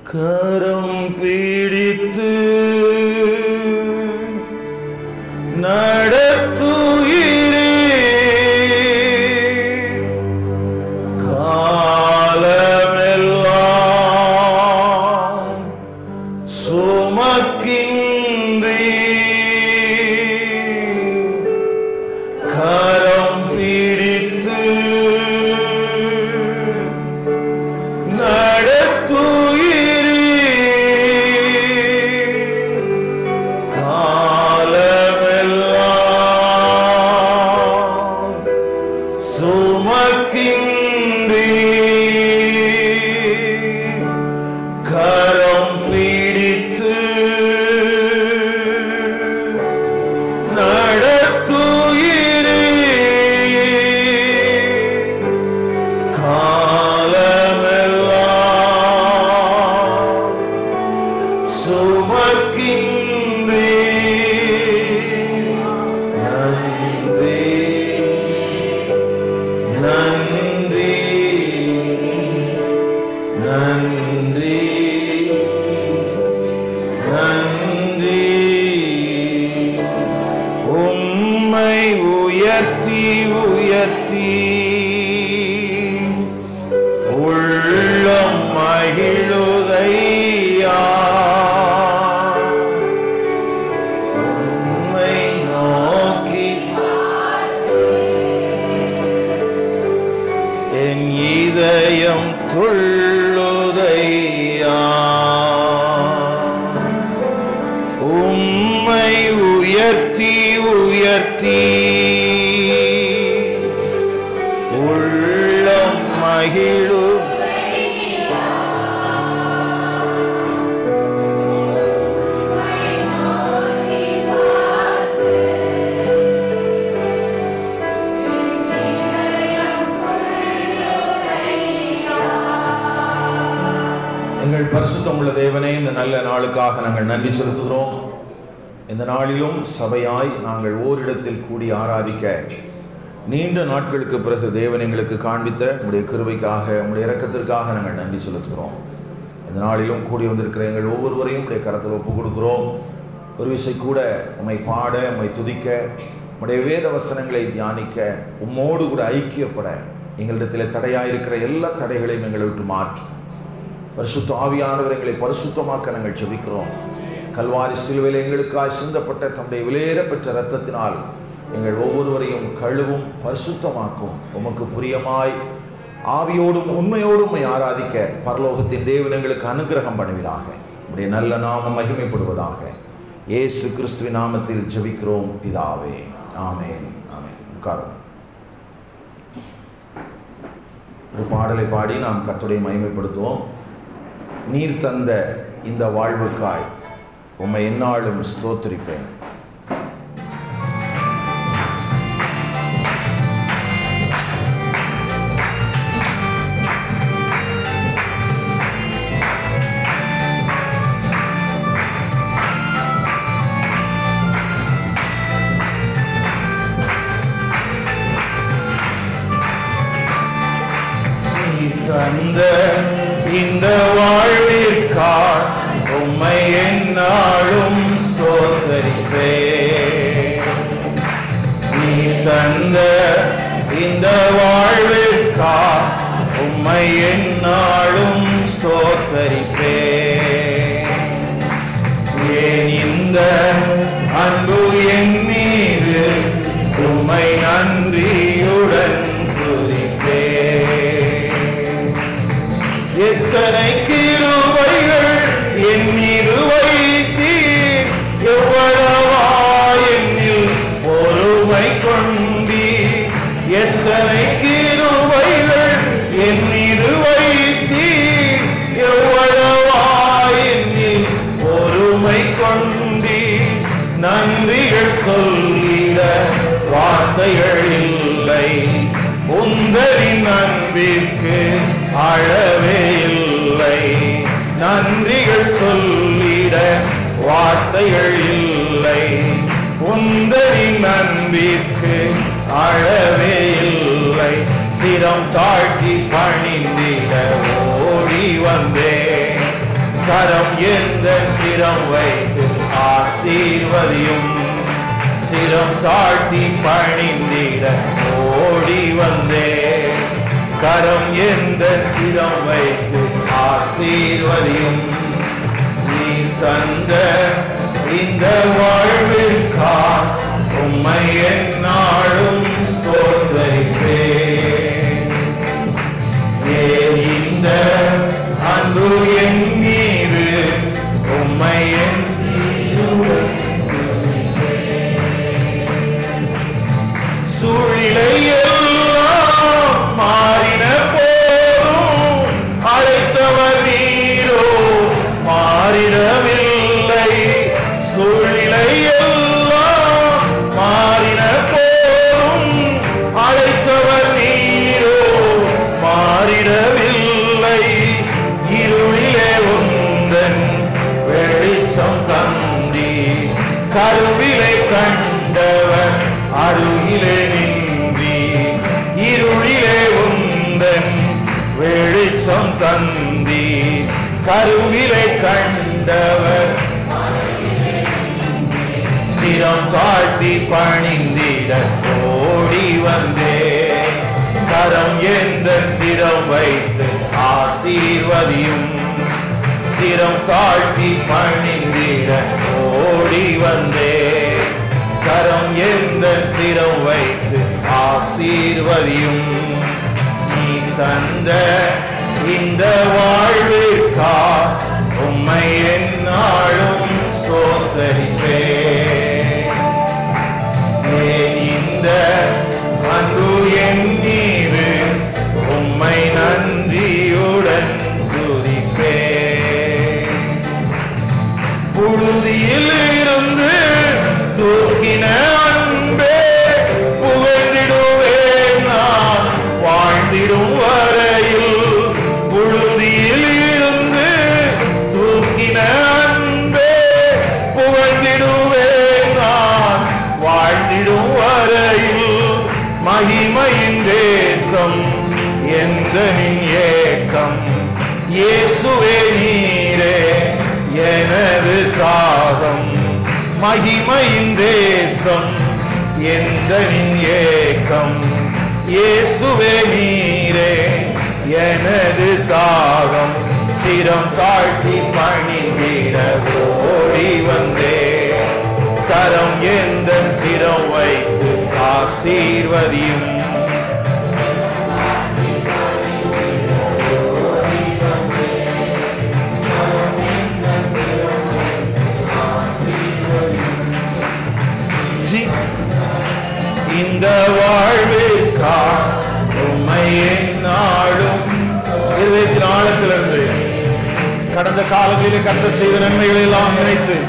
கரம் பிடித்து நடத்துகிறீர் காலமெல்லாம் சுமக்கின்றீர் கரம் பிடித்து நடத்துகிறீர் காலமெல்லாம் சுமக்கின்றீர் கரம் பிடித்து நடத்துகிறீர் காலமெல்லாம் சுமக்கின்றீர் நன்றி நன்றி நன்றி நன்றி உம்மை உயர்த்தி உயர்த்தி உள்ளம் மகிழுதையா உம்மை நோக்கி என் இதயம் துள்ளுதையா உம்மை உயர்த்தி உயர்த்தி உள்ளம் மகிழு எங்கள் பரிசுத்தம் உள்ள தேவனே இந்த நல்ல நாளுக்காக நாங்கள் நன்றி செலுத்துகிறோம் இந்த நாளிலும் சபையாய் நாங்கள் ஓரிடத்தில் கூடி ஆராதிக்க நீண்ட நாட்களுக்கு பிறகு தேவன் எங்களுக்கு காண்பித்த உடைய கிருபைக்காக உடைய இரக்கத்திற்காக நாங்கள் நன்றி செலுத்துகிறோம் இந்த நாளிலும் கூடி வந்திருக்கிற எங்கள் ஒவ்வொருவரையும் உடைய கரத்தில் ஒப்புக் கொடுக்கிறோம் ஒரு விசை கூட உம்மை பாட உம்மை துதிக்க உடைய வேத வசனங்களை தியானிக்க உம்மோடு கூட ஐக்கியப்பட எங்களிடத்தில் தடையாயிருக்கிற எல்லா தடைகளையும் எங்களை விட்டு மாற்றும் பரிசுத்த ஆவியானவர் எங்களை பரிசுத்தமாக்க நாங்கள் ஜெபிக்கிறோம் கல்வாரி சிலுவையில் எங்களுக்காய் சிந்தப்பட்ட தம்முடைய விலையேற பெற்ற இரத்தத்தினால் எங்கள் ஒவ்வொருவரையும் கழுவும் பரிசுத்தமாக்கும் உமக்கு புரியமாய் ஆவியோடும் உண்மையோடும் உம்மை ஆராதிக்க பரலோகத்தின் தேவன் எங்களுக்கு அனுகிரகம் பண்ணுவதாக உடைய நல்ல நாமம் மகிமைப்படுவதாக இயேசு கிறிஸ்துவின் நாமத்தில் ஜெபிக்கிறோம் பிதாவே ஆமேன் ஆமேன் உட்காரும் ஒரு பாடலை பாடி நாம் கர்த்தரை மகிமைப்படுத்துவோம் நீர் தந்த இந்த வாழ்வுக்காய் உம்மை எந்நாளும் ஸ்தோத்திரிப்பேன் நீ தந்த இந்த வாழ்விற்காய் உம்மை எந்நாளும் ஸ்தோத்தரிப்பே நீ தந்த இந்த வாழ்விற்காய் உம்மை எந்நாளும் ஸ்தோத்தரிப்பே ஏன் இந்த அன்பு என் மீது உம்மை நன்றியுடன் துதிப்பே எத்தனை கிருபைகள் என் மீது வைத்தீர் எவ்வளவா என்னில் பொறுமை கொண்டீர் எத்தனை கிருபைகள் என் மீது வைத்தீர் எவ்வளவா என்னில் பொறுமை கொண்டீர் நன்றிகள் சொல்லிட வார்த்தைகள் இல்லை உந்தரின் அன்பிற்கு அளவே இல்லை நன்றிகள் சொல்லிட வார்த்தைகள் இல்லை உந்தரின் அன்பிற்கு அளவே இல்லை சிரம் தாழ்த்தி பணிந்திட ஓடி வந்தேன் எந்த சிரம் வைத்து ஆசீர்வதியும் சிரம் தாழ்த்தி பணிந்திட ஓடி வந்தே கரம் எந்த சிரம் வைத்து ஆசீர்வதியும் நீ தந்த இந்த வாழ்விற்கா உம்மை என்னாலும் ஸ்தோத்தரிப்பேன் ஏன் இந்த அன்பு என் மீது உம்மை என் சூழிலை எல்லாம் மாறின போதும் அழைத்தவர் நீரோ மாறிடவில்லை சூழ்நிலை எல்லாம் மாறின போதும் அழைத்தவர் நீரோ மாறிடவில்லை இருளிலே உந்தன் வெளிச்சம் தந்தி கருவிலை கண்டவர் அருகிலே நின்றி இருளிலே உந்தன் வெளிச்சம் தந்தி கருவிலை கண்டவர் சிரம் தாழ்த்தி பணிந்திட ஓடி வந்தே கரம் எந்த சிரம் வைத்து ஆசீர்வதியும் சிரம் தாழ்த்தி பணிந்திட ஓடி வந்தே கரம் எந்த சிரம் வைத்து ஆசீர்வதியும் நீ தந்த இந்த வாழ்விற்கா உம்மை என்னாலும் ஸ்தோத்தரிப்பே ஏன் இந்த அன்பு என் மீது உம்மை நன்றியுடன் துதிப்பே புழுதியில் இருந்து தூக்கின அன்பே புகழ்ந்திடுவேன் நான் வாழ்ந்திடும் வரையில் புழுதியில் இருந்து தூக்கின அன்பே புகழ்ந்திடுவேன் நான் வாழ்ந்திடும் வரையில் மகிமையின் தேசம் எந்தனின் ஏக்கம் இயேசுவே நீரே எனது தாகம் மகிமையின் தேசம் எந்தனின் ஏக்கம் இயேசுவே நீரே எனது தாகம் சிரம் தாழ்த்தி பணிந்திட ஓடி வந்தே கரம் எந்த சிரம் வைத்து ஆசீர்வதியும் ஜி இந்த வாழ்விற்கா உண்மை என்னாலும் இருதயத்தின் ஆழத்திலிருந்து கடந்த காலங்களிலே கர்த்தர் செய்த நன்மைகளை எல்லாம் நினைத்து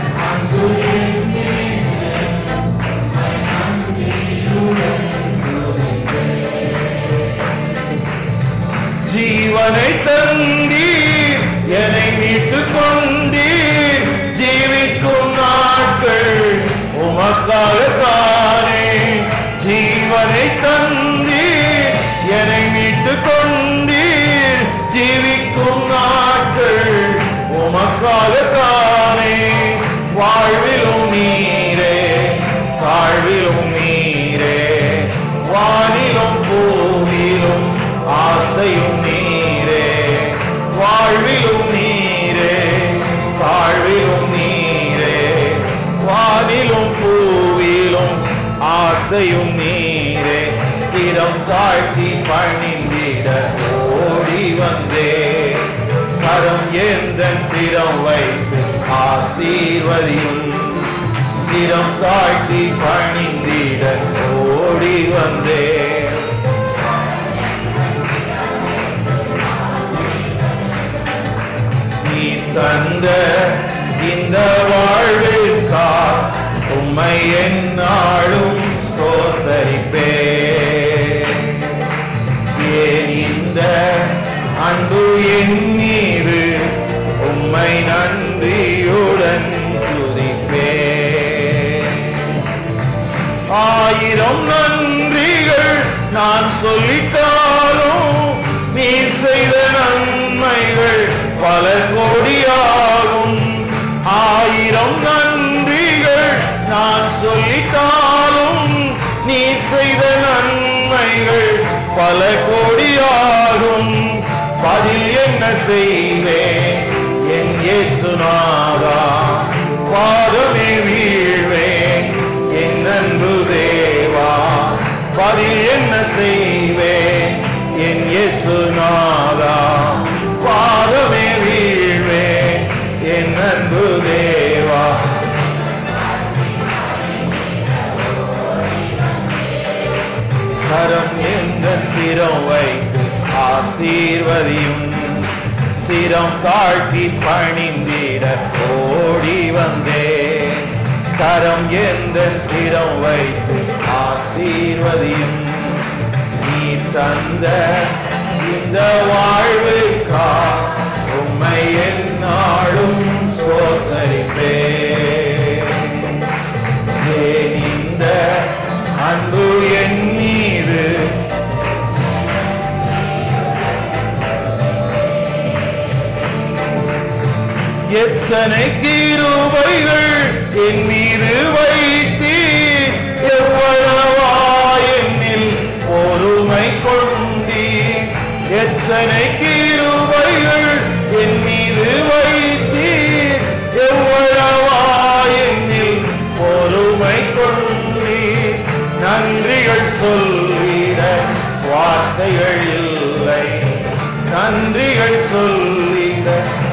ஜீவனை தந்தீர் என்னை மீட்டுக் கொண்டீர் ஜீவிக்கும் நாட்கள் உமக்காகத்தானே ஜீவனை தந்தீர் என்னை மீட்டுக் கொண்டீர் ஜீவிக்கும் நாட்கள் உமக்காகத்தானே வாழ்விலும் நீரே தாழ்விலும் நீரே வானிலும் பூவிலும் ஆசையும் நீரே வாழ்விலும் நீரே தாழ்விலும் நீரே வானிலும் பூவிலும் ஆசையும் நீரே சிரம் தாழ்த்தி பணிந்திட ஓடி வந்தே கரம் எந்த சிரம் வைத்து ஆசீர்வதியும் சிரம் தாழ்த்தி பணிந்திட ஓடி வந்தே நீ தந்த இந்த வாழ்விற்கா உம்மை என்னாலும் ஸ்தோத்தரிப்பே ஏன் இந்த அன்பு என் மீது உம்மை நன்றியுடன் துதிப்பே ஆயிரம் நன்றிகள் நான் சொல்லிட்டாலும் நீர் செய்த நன்மைகள் பல கோடியாகும் ஆயிரம் நன்றிகள் நான் சொல்லிட்டாலும் நீ செய்த நன்மைகள் பல கோடியாகும் பதில் என்ன செய்வேன் என் இயேசுநாதா பாதமே வீழ்வேன் என் அன்பு தேவா பதில் என்ன செய்வேன் என் இயேசுநாதா பாதமே வீழ்வேன் என் அன்பு தேவா கரம் எங்கள் சிரம் வைத்து ஆசீர்வதியும் சிரம் தாழ்த்தி பணிந்திட ஓடி வந்தேன் கரம் எந்தன் சிரம் வைத்து ஆசீர்வதியும் நீ தந்த இந்த வாழ்வுக்கா உம்மை என்னாலும் சோதரிப்பேன் ஏன் இந்த அன்பு என் மீது எத்தனை கிருபைகள் என் மீது வைத்தீர் எவ்வளவா என்னில் பொறுமை கொண்டீர் எத்தனை கிருபைகள் என் மீது வைத்தீர் எவ்வளவா என்னில் பொறுமை கொண்டீர் நன்றிகள் சொல்லிட வார்த்தைகள் இல்லை நன்றிகள் சொல்லிட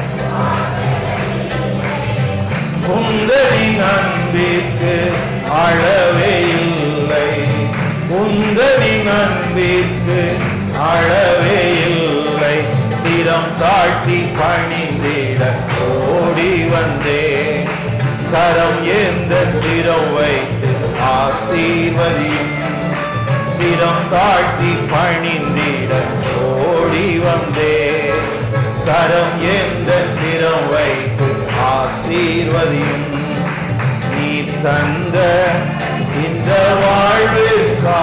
உந்தரின் அன்பிற்கு அளவே இல்லை உந்தரின் அன்பிற்கு அளவே இல்லை சிரம் தாழ்த்தி பணிந்திட ஓடி வந்தேன் கரம் எந்த சிரம் வைத்து ஆசீர்வதியும் சிரம் தாழ்த்தி பணிந்திட ஓடி வந்தேன் கரம் எந்த சிரம் வைத்து ஆசீர்வதியும் நீ தந்த இந்த வாழ்வுக்கா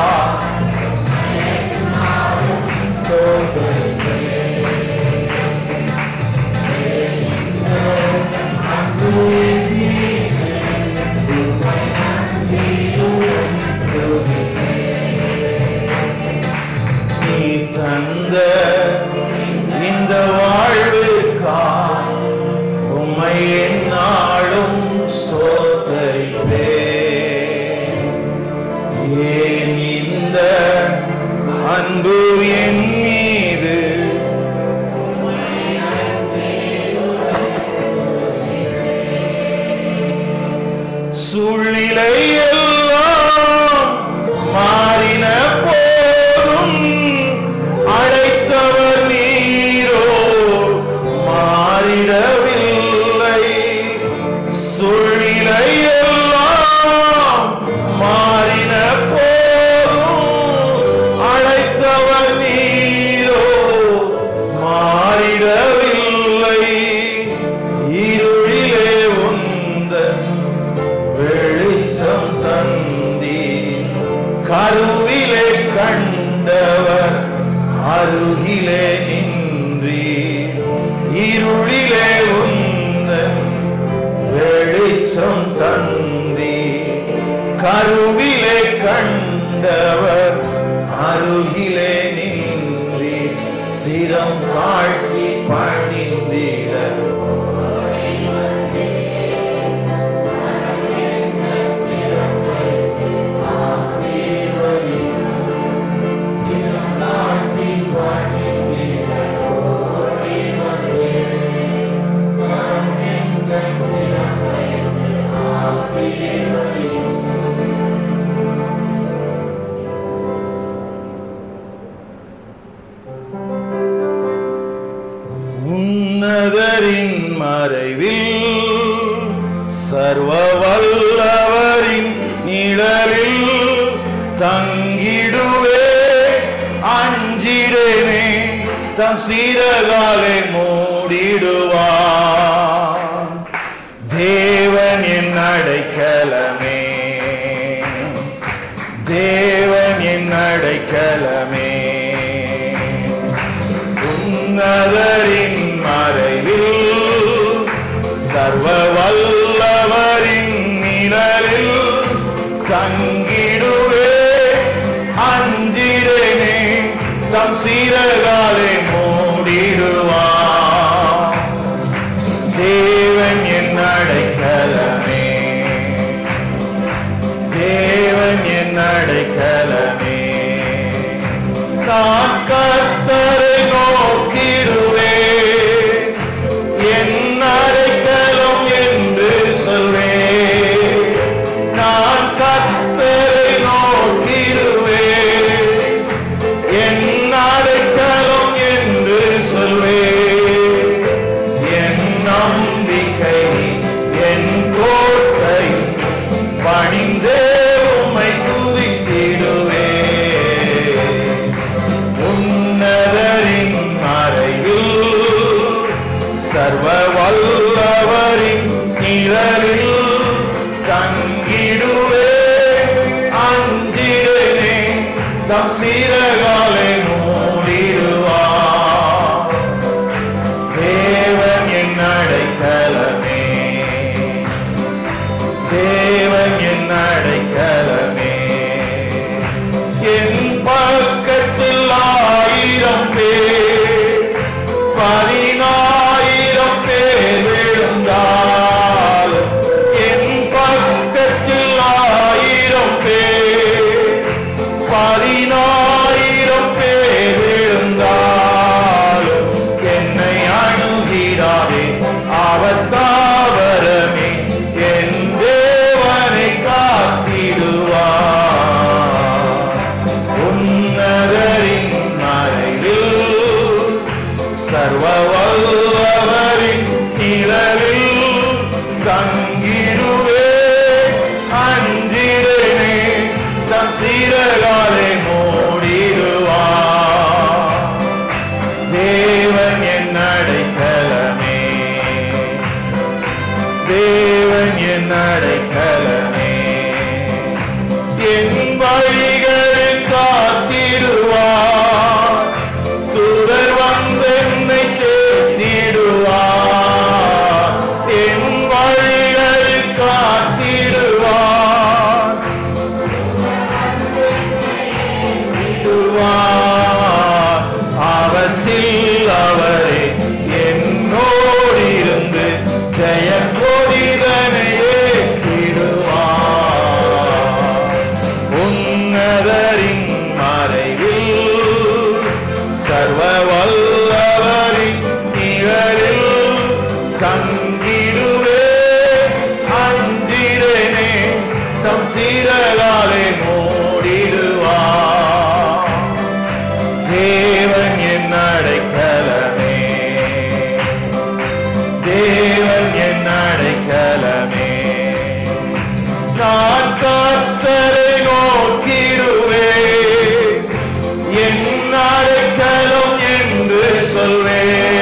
நீ தந்த இந்த வாழ்வுக்கா உம்மை என்னாலும் ஸ்தோத்தரிப்பேன் ஏன் இந்த அன்பு என் மீது சூழ்நிலை எல்லாம் மாறின போதும் அழைத்தவர் நீரோ மாறிடவில்லை சூழ்நிலை எல்லாம் மாறின போதும் அழைத்தவர் நீரோ மாறிடவில்லை இருளிலே உந்தன் வெளிச்சம் தந்தி கருவிலே கண்டவர் அருகிலே நின்றீர் இருளிலே உந்தன் வெளிச்சம் தந்தி கருவிலே கண்டவர் அருகிலே நின்றீர் சிரம் காட்டி பணிந்திட உன்னதரின் மறைவில் சர்வ வல்லவரின் நிழலில் தங்கிடுவே அஞ்சிடனே தம் சீரகாலை மூடிடுவான் தேவன் என் அடைக்கலமே தேவன் என் அடைக்கலமே உன்னதரின் மறைவில் சர்வ வல்லவர் தங்கிடுவே அஞ்சிடனே தம் சீரகாலே மூடிடுவா தேவன் என் அடைக்கலமே தேவன் என் அடைக்கலமே நான் கர்த்தரை நோக்கிடுவே என் அடைக்கலம் என்று சொல்வே நான் கர்த்தரை நோக்கிடுவே என் அடைக்கலம் என்று சொல்வே என் நம்பிக்கை என் கோட்டை பணிந்தே உம்மை துதித்திடுவே உன்னதரின் மறைவில் சர்வ வல்லவரின் நிழலில் தங்கிடுவே அஞ்சிடனே தம் சீரகாலை மூடிடுவா தேவன் என் அடைக்கலமே தேவன் என் அடைக்கலமே என் பக்கத்தில் ஆயிரம் பேர் பதினாயிரம் பேர் விழுந்தாலும் என் பக்கத்தில் ஆயிரம் பேர் பதினாயிரம் பேர் விழுந்தாலும் என்னை அணுகிடாதே அவர் தாவரமே என் தேவனை காத்திடுவார் உன்னதரின் மறைவில் சர்வ வல்லவரின் நிழலில் தங்கிடுவே அஞ்சிடனே தம் சீரகாலை மூடிடுவா தேவன் என் அடைக்கலமே தேவன் என் அடைக்கலமே என் வழிகளில் காத்திடுவார் தூதர் வந்து என்னை தேடிடுவார் என் வழிகளில் காத்திடுவார் விடுவார் அவற்றில் அவரே என்னோடிருந்து ஜெய கொடிதனை ஏற்றிடுவார் உன்னதரின் மறைவில் சர்வ வல்லவரின் நிழலில் தங்கிடுவே அஞ்சிடனே தம் சீரகாலை மூடிடுவார் தேவன் என் அடைக்கலமே தேவன் என் அடைக்கலமே நான் கர்த்தரை நோக்கிடுவே என் அடைக்கலம் என்று சொல்வே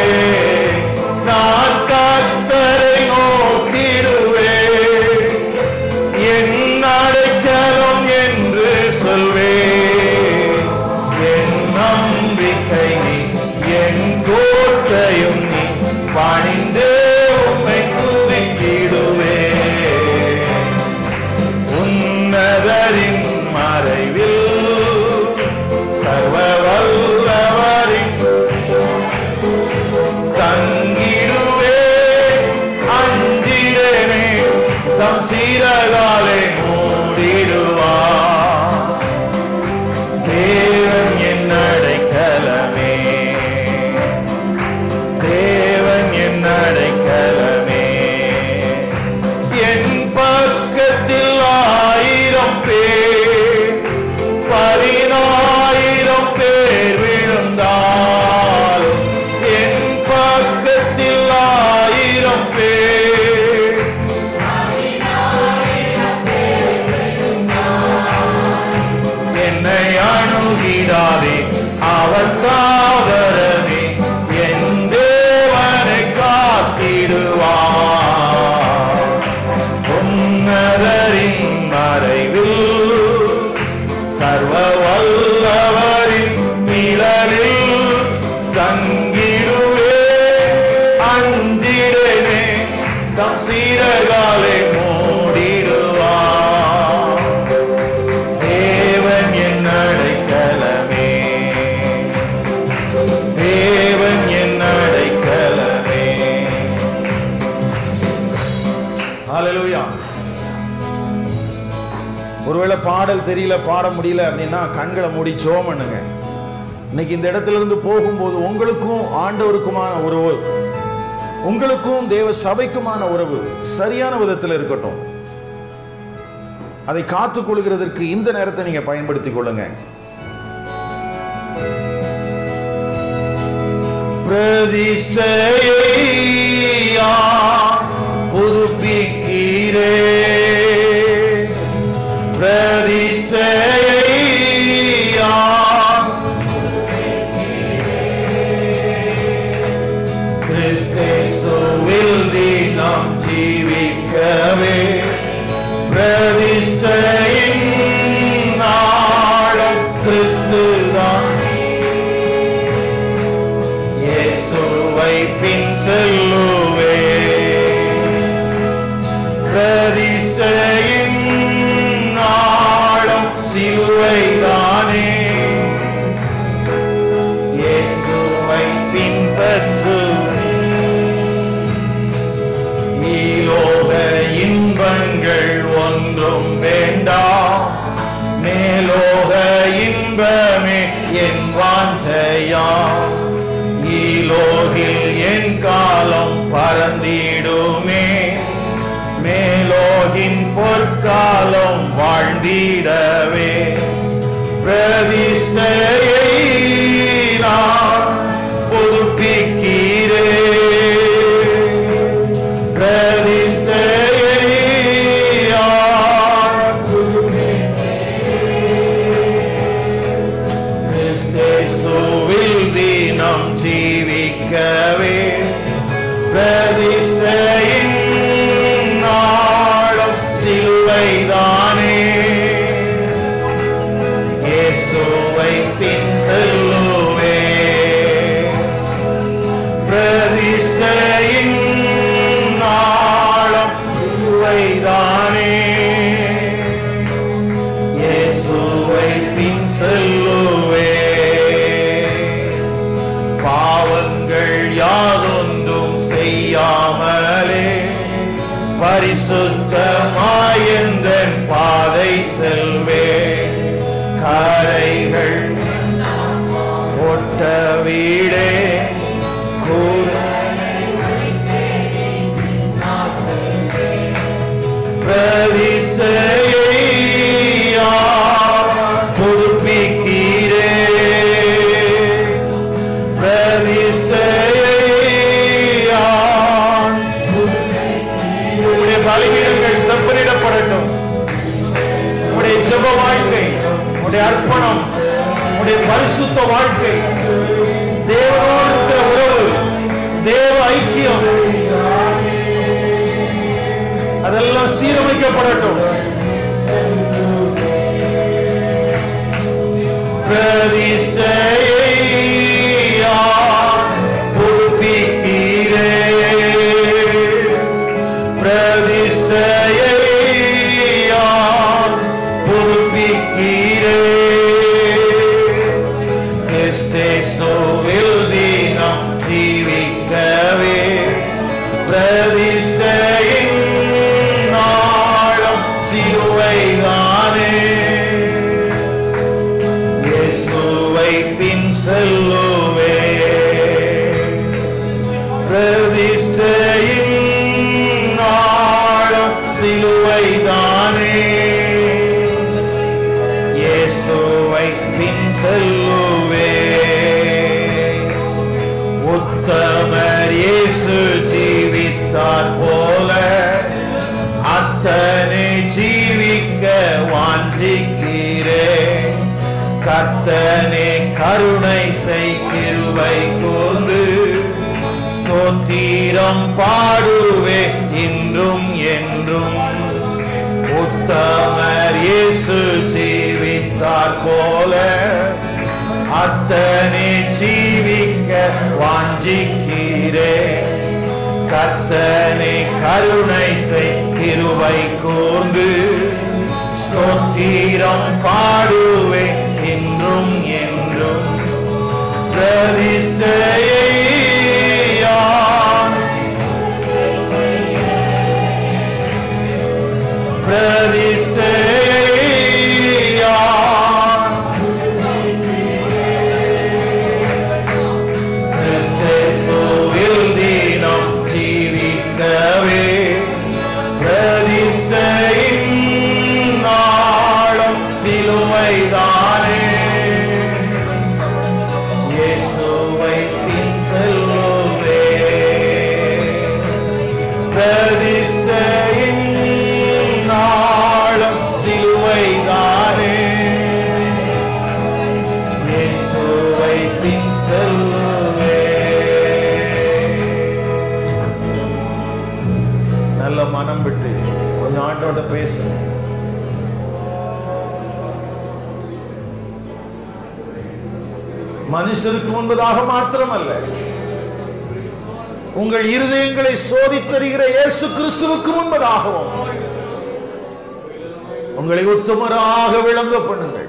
நான் கர்த்தரை நோக்கிடுவே என் அடைக்கலம் என்று சொல்வே என் நம்பிக்கை நீ என் கோட்டையும் நீ பணிந்தே உம்மை துதிக்கிடுவே உன்னதரின் மறைவில் சர்வ வல்லவரின் தங்கிடுவே அஞ்சிடனே தம் சீரகாலை மூடிடுவா தேவன் என் அடைக்கலமே தேவன் என் அடைக்கலமே என் பக்கத்தில் ஆயிரம் பேர் பதினாயிரம் பேர் விழுந்தாலும் என் பக்கத்தில் ஆயிரம் பேர் என்னை அணுகிடாதே அவர் தாவரமே என் தேவனை காத்திடுவார் உன்னதரின் மறைவில் சர்வ வல்லவரின் நிழலில் தங்கிடுவே அஞ்சிடனே தம் சீரகாலை மூடிடுவார் ஹalleluya ஒருவேளை பாடல் தெரியல பாட முடியல அப்படின்னா கண்களை மூடி ஜெபம் பண்ணுங்க இன்னைக்கு இந்த இடத்துல இருந்து போகும்போது உங்களுக்கும் ஆண்டவருக்குமான உறவு உங்களுக்கும் தேவ சபைக்குமான உறவு சரியான விதத்தில் இருக்கட்டும் அதை காத்துக் கொள்கிறதற்கு இந்த நேரத்தை நீங்க பயன்படுத்திக் கொள்ளுங்க பிரதிஷ்டையா புதுப்பிக்கிறே பிரதிஷ்டையா கிறிஸ்தேசுவில் தினம் ஜீவிக்கவே பிரதிஷ்டையின் நாளும் கிறிஸ்துதான் இயேசுவை பின் செல்லுவே பிரதிஷ்டையின் நாளும் சிலுவைதானே இயேசுவை பின்பற்று ஈலோக இன்பங்கள் ஒன்றும் வேண்டாம் மேலோக இன்பமே என் வாஞ்சையா ஈலோகில் என் காலம் பறந்திடுமே மேலோகின் பொற்காலம் வாழ்ந்திடவே பிரதிஷ்டையை நான் புதுப்பிக்கிறே பிரதிஷ்டையை நான் கிறிஸ்தேசுவில் தினம் ஜீவிக்கவே பிரதிஷ்டையின் நாளும் சிலுவைதானே இயேசுவை பின் செல்லுவே பிரதிஷ்டையின் நாளும் சிலுவைதானே இயேசுவை பின் செல்லுவே பாவங்கள் யாதொன்றும் செய்யாமலே பரிசுத்தமாயந்தன் பாதை செல்வே கரைகள் ஒட்ட வீடே கூற பிரதிஷ்டையா புதுப்பிக்கிறே பிரதிஷ்டையா உடைய பலிபீடங்கள் செப்பனிடப்படட்டும் உடைய ஜெப வாழ்க்கை உடைய அர்ப்பணம் உடைய பரிசுத்த வாழ்க்கை தேவனோடு இருக்கிற உறவு தேவ ஐக்கியம் அதெல்லாம் சீரமைக்கப்படட்டும் பிரதிஷ்டையா புதுப்பிக்கிறே பிரதிஷ்டையா புதுப்பிக்கிறே கிறிஸ்தேசுவில் தினம் ஜீவிக்கவே பிரதிஷ்டையின் நாளும் சிலுவைதானே இயேசுவை பின் செல்லுவே பிரதிஷ்டையின் நாளும் சிலுவைதானே இயேசுவை பின் செல்லுவே உத்தமர் இயேசு ஜீவித்தார் போல அத்தனை ஜீவிக்க வாஞ்சிக்கிறேன் கர்த்தனே கருணை செய் கிருபை கூர்ந்து ஸ்தோத்திரம் பாடுவே இன்றும் என்றும் உத்தமர் இயேசு ஜீவித்தார் போல அத்தனை ஜீவிக்க வாஞ்சிக்கிறே கர்த்தனை கருணை செய் கிருபை கூர்ந்து ஸ்தோத்திரம் பாடுவே இன்றும் என்றும் பிரதிஷ்டையா பிரதிஷ்டையின் நாளும் சிலுவைதானே இயேசுவை பின் செல்லுவே நல்ல மனம் விட்டு கொஞ்சம் ஆண்டோட பேசு மனுஷருக்கு முன்பதாக மாத்திரமல்ல உங்கள் இருதயங்களை சோதித்தருகிற இயேசு கிறிஸ்துவுக்கு முன்பதாகவும் உங்களை உத்தமராக விளங்க பண்ணுங்கள்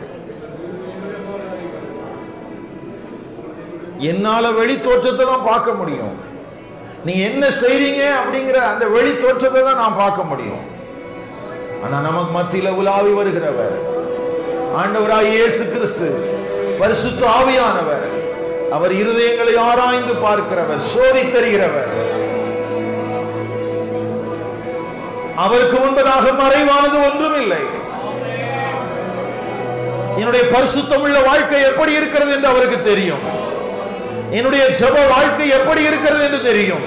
என்னால வெளி தோற்றத்தை தான் பார்க்க முடியும் நீ என்ன செய்றீங்க அப்படிங்கிற அந்த வெளி தோற்றத்தை தான் நான் பார்க்க முடியும் ஆனா நமக்கு மத்தியில உலாவி வருகிறவர் ஆண்டவராய் இயேசு கிறிஸ்து பரிசுத்த ஆவியானவர் அவர் இருதயங்களை ஆராய்ந்து பார்க்கிறவர் சோதித்தருகிறவர் அவருக்கு முன்பதாக மறைவானது ஒன்றும் இல்லை என்னுடைய பரிசுத்தமுள்ள வாழ்க்கை எப்படி இருக்கிறது என்று அவருக்கு தெரியும் என்னுடைய ஜெப வாழ்க்கை எப்படி இருக்கிறது என்று தெரியும்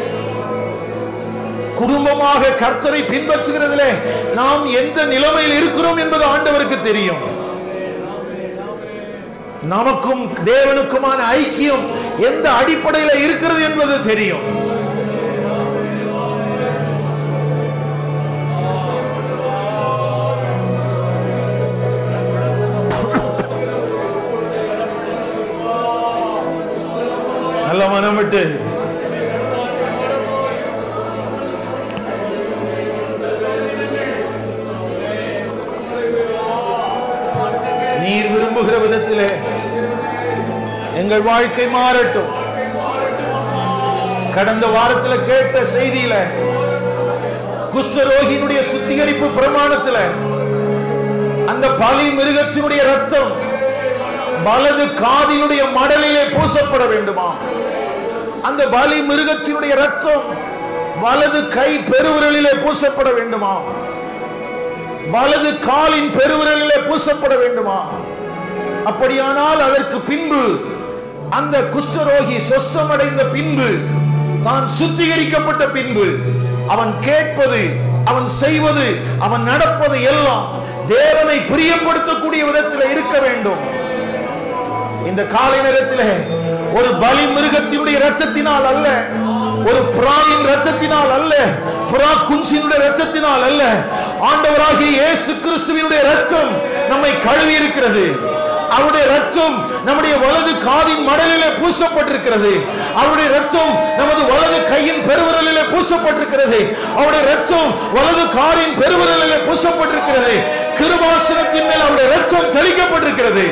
குடும்பமாக கர்த்தரை பின்பற்றுகிறதிலே நாம் எந்த நிலைமையில் இருக்கிறோம் என்பது ஆண்டவருக்கு தெரியும் நமக்கும் தேவனுக்குமான ஐக்கியம் எந்த அடிப்படையில் இருக்கிறது என்பது தெரியும் நல்ல மனம் விட்டு நீர் விரும்புகிற விதத்திலே எங்கள் வாழ்க்கை மாறட்டும் கடந்த வாரத்தில் கேட்ட செய்தியில குஷ்டரோகியினுடைய சுத்திகரிப்பு பிரமாணத்தில் அந்த பலி மிருகத்தினுடைய ரத்தம் வலது காதினுடைய மடலிலே பூசப்பட வேண்டுமா அந்த பலி மிருகத்தினுடைய ரத்தம் வலது கை பெருவிரலிலே பூசப்பட வேண்டுமா வலது காலின் பெருவிரலிலே பூசப்பட வேண்டுமா அப்படியானால் அதற்கு பின்பு அந்த குஷ்டரோகி சொஸ்தமடைந்த பின்பு தான் சுத்திகரிக்கப்பட்ட பின்பு அவன் கேட்பது அவன் செய்வது அவன் நடப்பது எல்லாம் தேவனை பிரியப்படுத்தக்கூடிய விதத்தில் இருக்க வேண்டும் இந்த காலை நேரத்தில் ஒரு பலி மிருகத்தினுடைய ரத்தத்தினால் அல்ல ஒரு புறாவின் ரத்தத்தினால் அல்ல புறா குஞ்சினுடைய ரத்தத்தினால் அல்ல ஆண்டவராகிய இயேசு கிறிஸ்துவினுடைய ரத்தம் நம்மை கழுவி இருக்கிறது அவருடைய ரத்தம் நம்முடைய வலது காதின் மடலிலே பூசப்பட்டிருக்கிறது அவருடைய ரத்தம் நமது வலது கையின் பெருவிரலிலே பூசப்பட்டிருக்கிறது அவருடைய ரத்தம் வலது காரின் பெருவிரலிலே பூசப்பட்டிருக்கிறது கிருபாசனத்தின் மேல் அவருடைய ரத்தம் தெளிக்கப்பட்டிருக்கிறது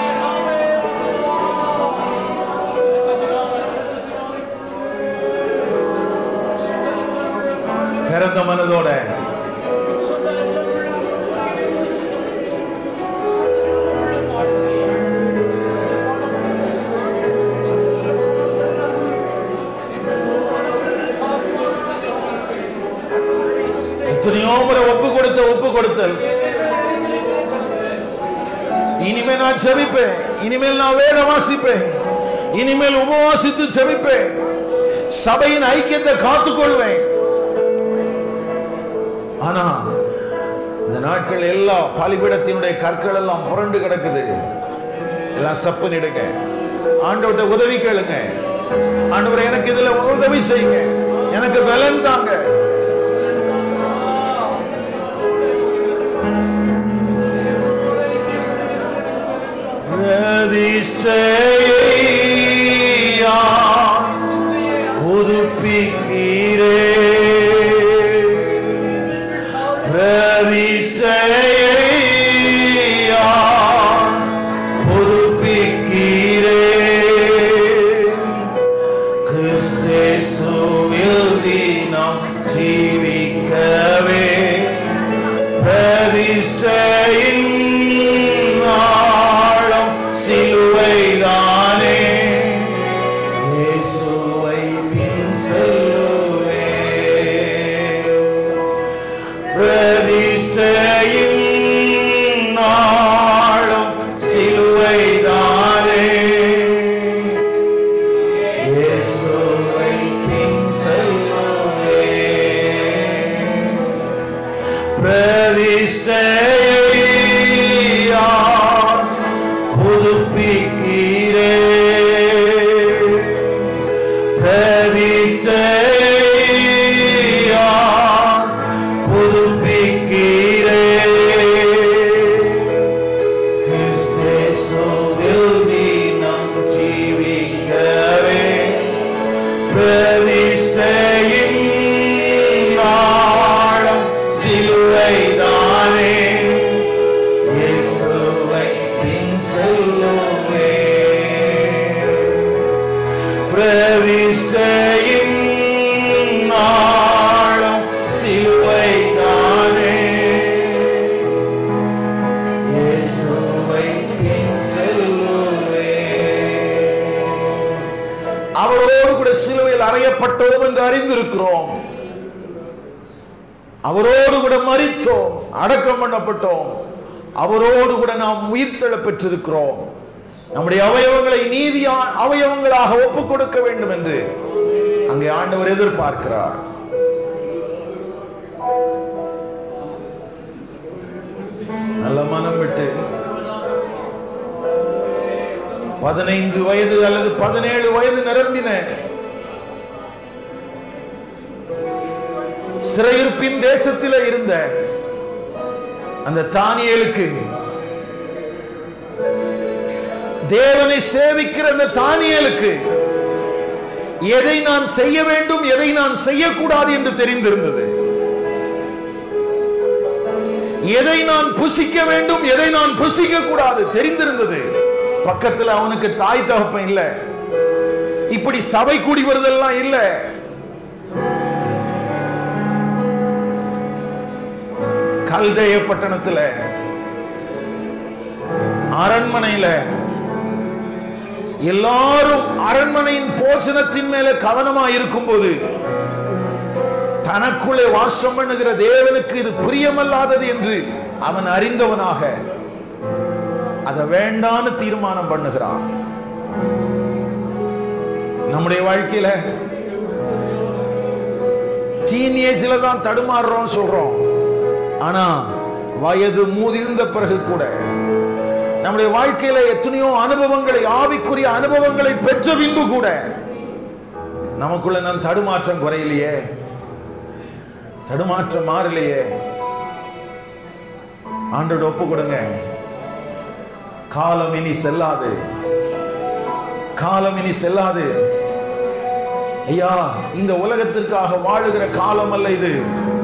திறந்த மனதோட எத்தனையோ முறை ஒப்பு கொடுத்த ஒப்பு கொடுத்தல் இனிமேல் நான் ஜெபிப்பேன் இனிமேல் நான் வேத வாசிப்பேன் இனிமேல் உபவாசித்து ஜெபிப்பேன் சபையின் ஐக்கியத்தை காத்துக்கொள்வேன் ஆனா இந்த நாட்கள் எல்லாம் பலிபிடத்தினுடைய கற்கள் எல்லாம் புரண்டு கிடக்குது எல்லாம் சப்புனிடுங்க ஆண்டவர்கிட்ட உதவி கேளுங்க ஆண்டவர் எனக்கு இதுல உதவி செய்யுங்க எனக்கு பலன் தாங்க பிரதிஷ்டையா புதுப்பிக்கிறே பிரதிஷ்டையா புதுப்பிக்கிறே கிறிஸ்தேசுவில் தினம் ஜீவிக்கவே பிரதிஷ்டையின் ஆழம் சிலுவைதானே இயேசுவை பின் செல்லுவே பிரதிஷ்டையின் ஆழம் சிலுவைதானே இயேசுவை பின் செல்லுவே பிரதிஷ்டையார் புதுப்பிக்கிறே பிரதிஷ்டையார் புதுப்பிக்கிறே கிறிஸ்தேசுவில் தினம் ஜீவிக்கவே பிரதிஷ்டையின் நாளம் சிலுவைதானே இயேசுவை பின் செல்லுவே பிரதிஷ்டையின் நாளம் சிலுவைதானே இயேசுவை பின் செல்லுவே அவரோடு கூட சிலுவையில் அறையப்பட்டோம் என்று அறிந்திருக்கிறோம் அவரோடு கூட மறித்தோம் அடக்கம் பண்ணப்பட்டோம் அவரோடு கூட நாம் உயிர்த்தெழ பெற்றிருக்கிறோம் நம்முடைய அவயவங்களை நீதியா அவயவங்களாக ஒப்புக் கொடுக்க வேண்டும் என்று அங்கே ஆண்டவர் எதிர்பார்க்கிறார் நல்ல மனம் விட்டு பதினைந்து வயது அல்லது பதினேழு வயது நிரம்பின சிறையிருப்பின் தேசத்தில் இருந்த அந்த தானியலுக்கு தேவனை சேவிக்கிற அந்த தானியலுக்கு எதை நான் செய்ய வேண்டும் எதை நான் செய்யக்கூடாது என்று தெரிந்திருந்தது எதை நான் புசிக்க வேண்டும் எதை நான் புசிக்க கூடாது தெரிந்திருந்தது பக்கத்துல அவனுக்கு தாய் தகப்பன் இல்ல இப்படி சபை கூடி வருதெல்லாம் இல்ல கல்தேய பட்டணத்துல அரண்மனையில எல்லாரும் அரண்மனையின் போஷணத்தின் மேல கவனமா இருக்கும்போது தனக்குள்ளே வாசம் பண்ணுகிற தேவனுக்கு இது பிரியமல்லாதது என்று அவன் அறிந்தவனாக அதை வேண்டான்னு தீர்மானம் பண்ணுகிறான் நம்முடைய வாழ்க்கையில டீனேஜ்ல தான் தடுமாறுறோம் சொல்றோம் ஆனா வயது மூதிருந்த பிறகு கூட நம்முடைய வாழ்க்கையில எத்தனையோ அனுபவங்களை ஆவிக்குரிய அனுபவங்களை பெற்ற பின்பு கூட நமக்குள்ள நான் தடுமாற்றம் குறையிலையே தடுமாற்றம் மாறலையே ஆண்டோட ஒப்பு கொடுங்க காலம் இனி செல்லாது காலம் இனி செல்லாது ஐயா இந்த உலகத்திற்காக வாழுகிற காலம் அல்ல இது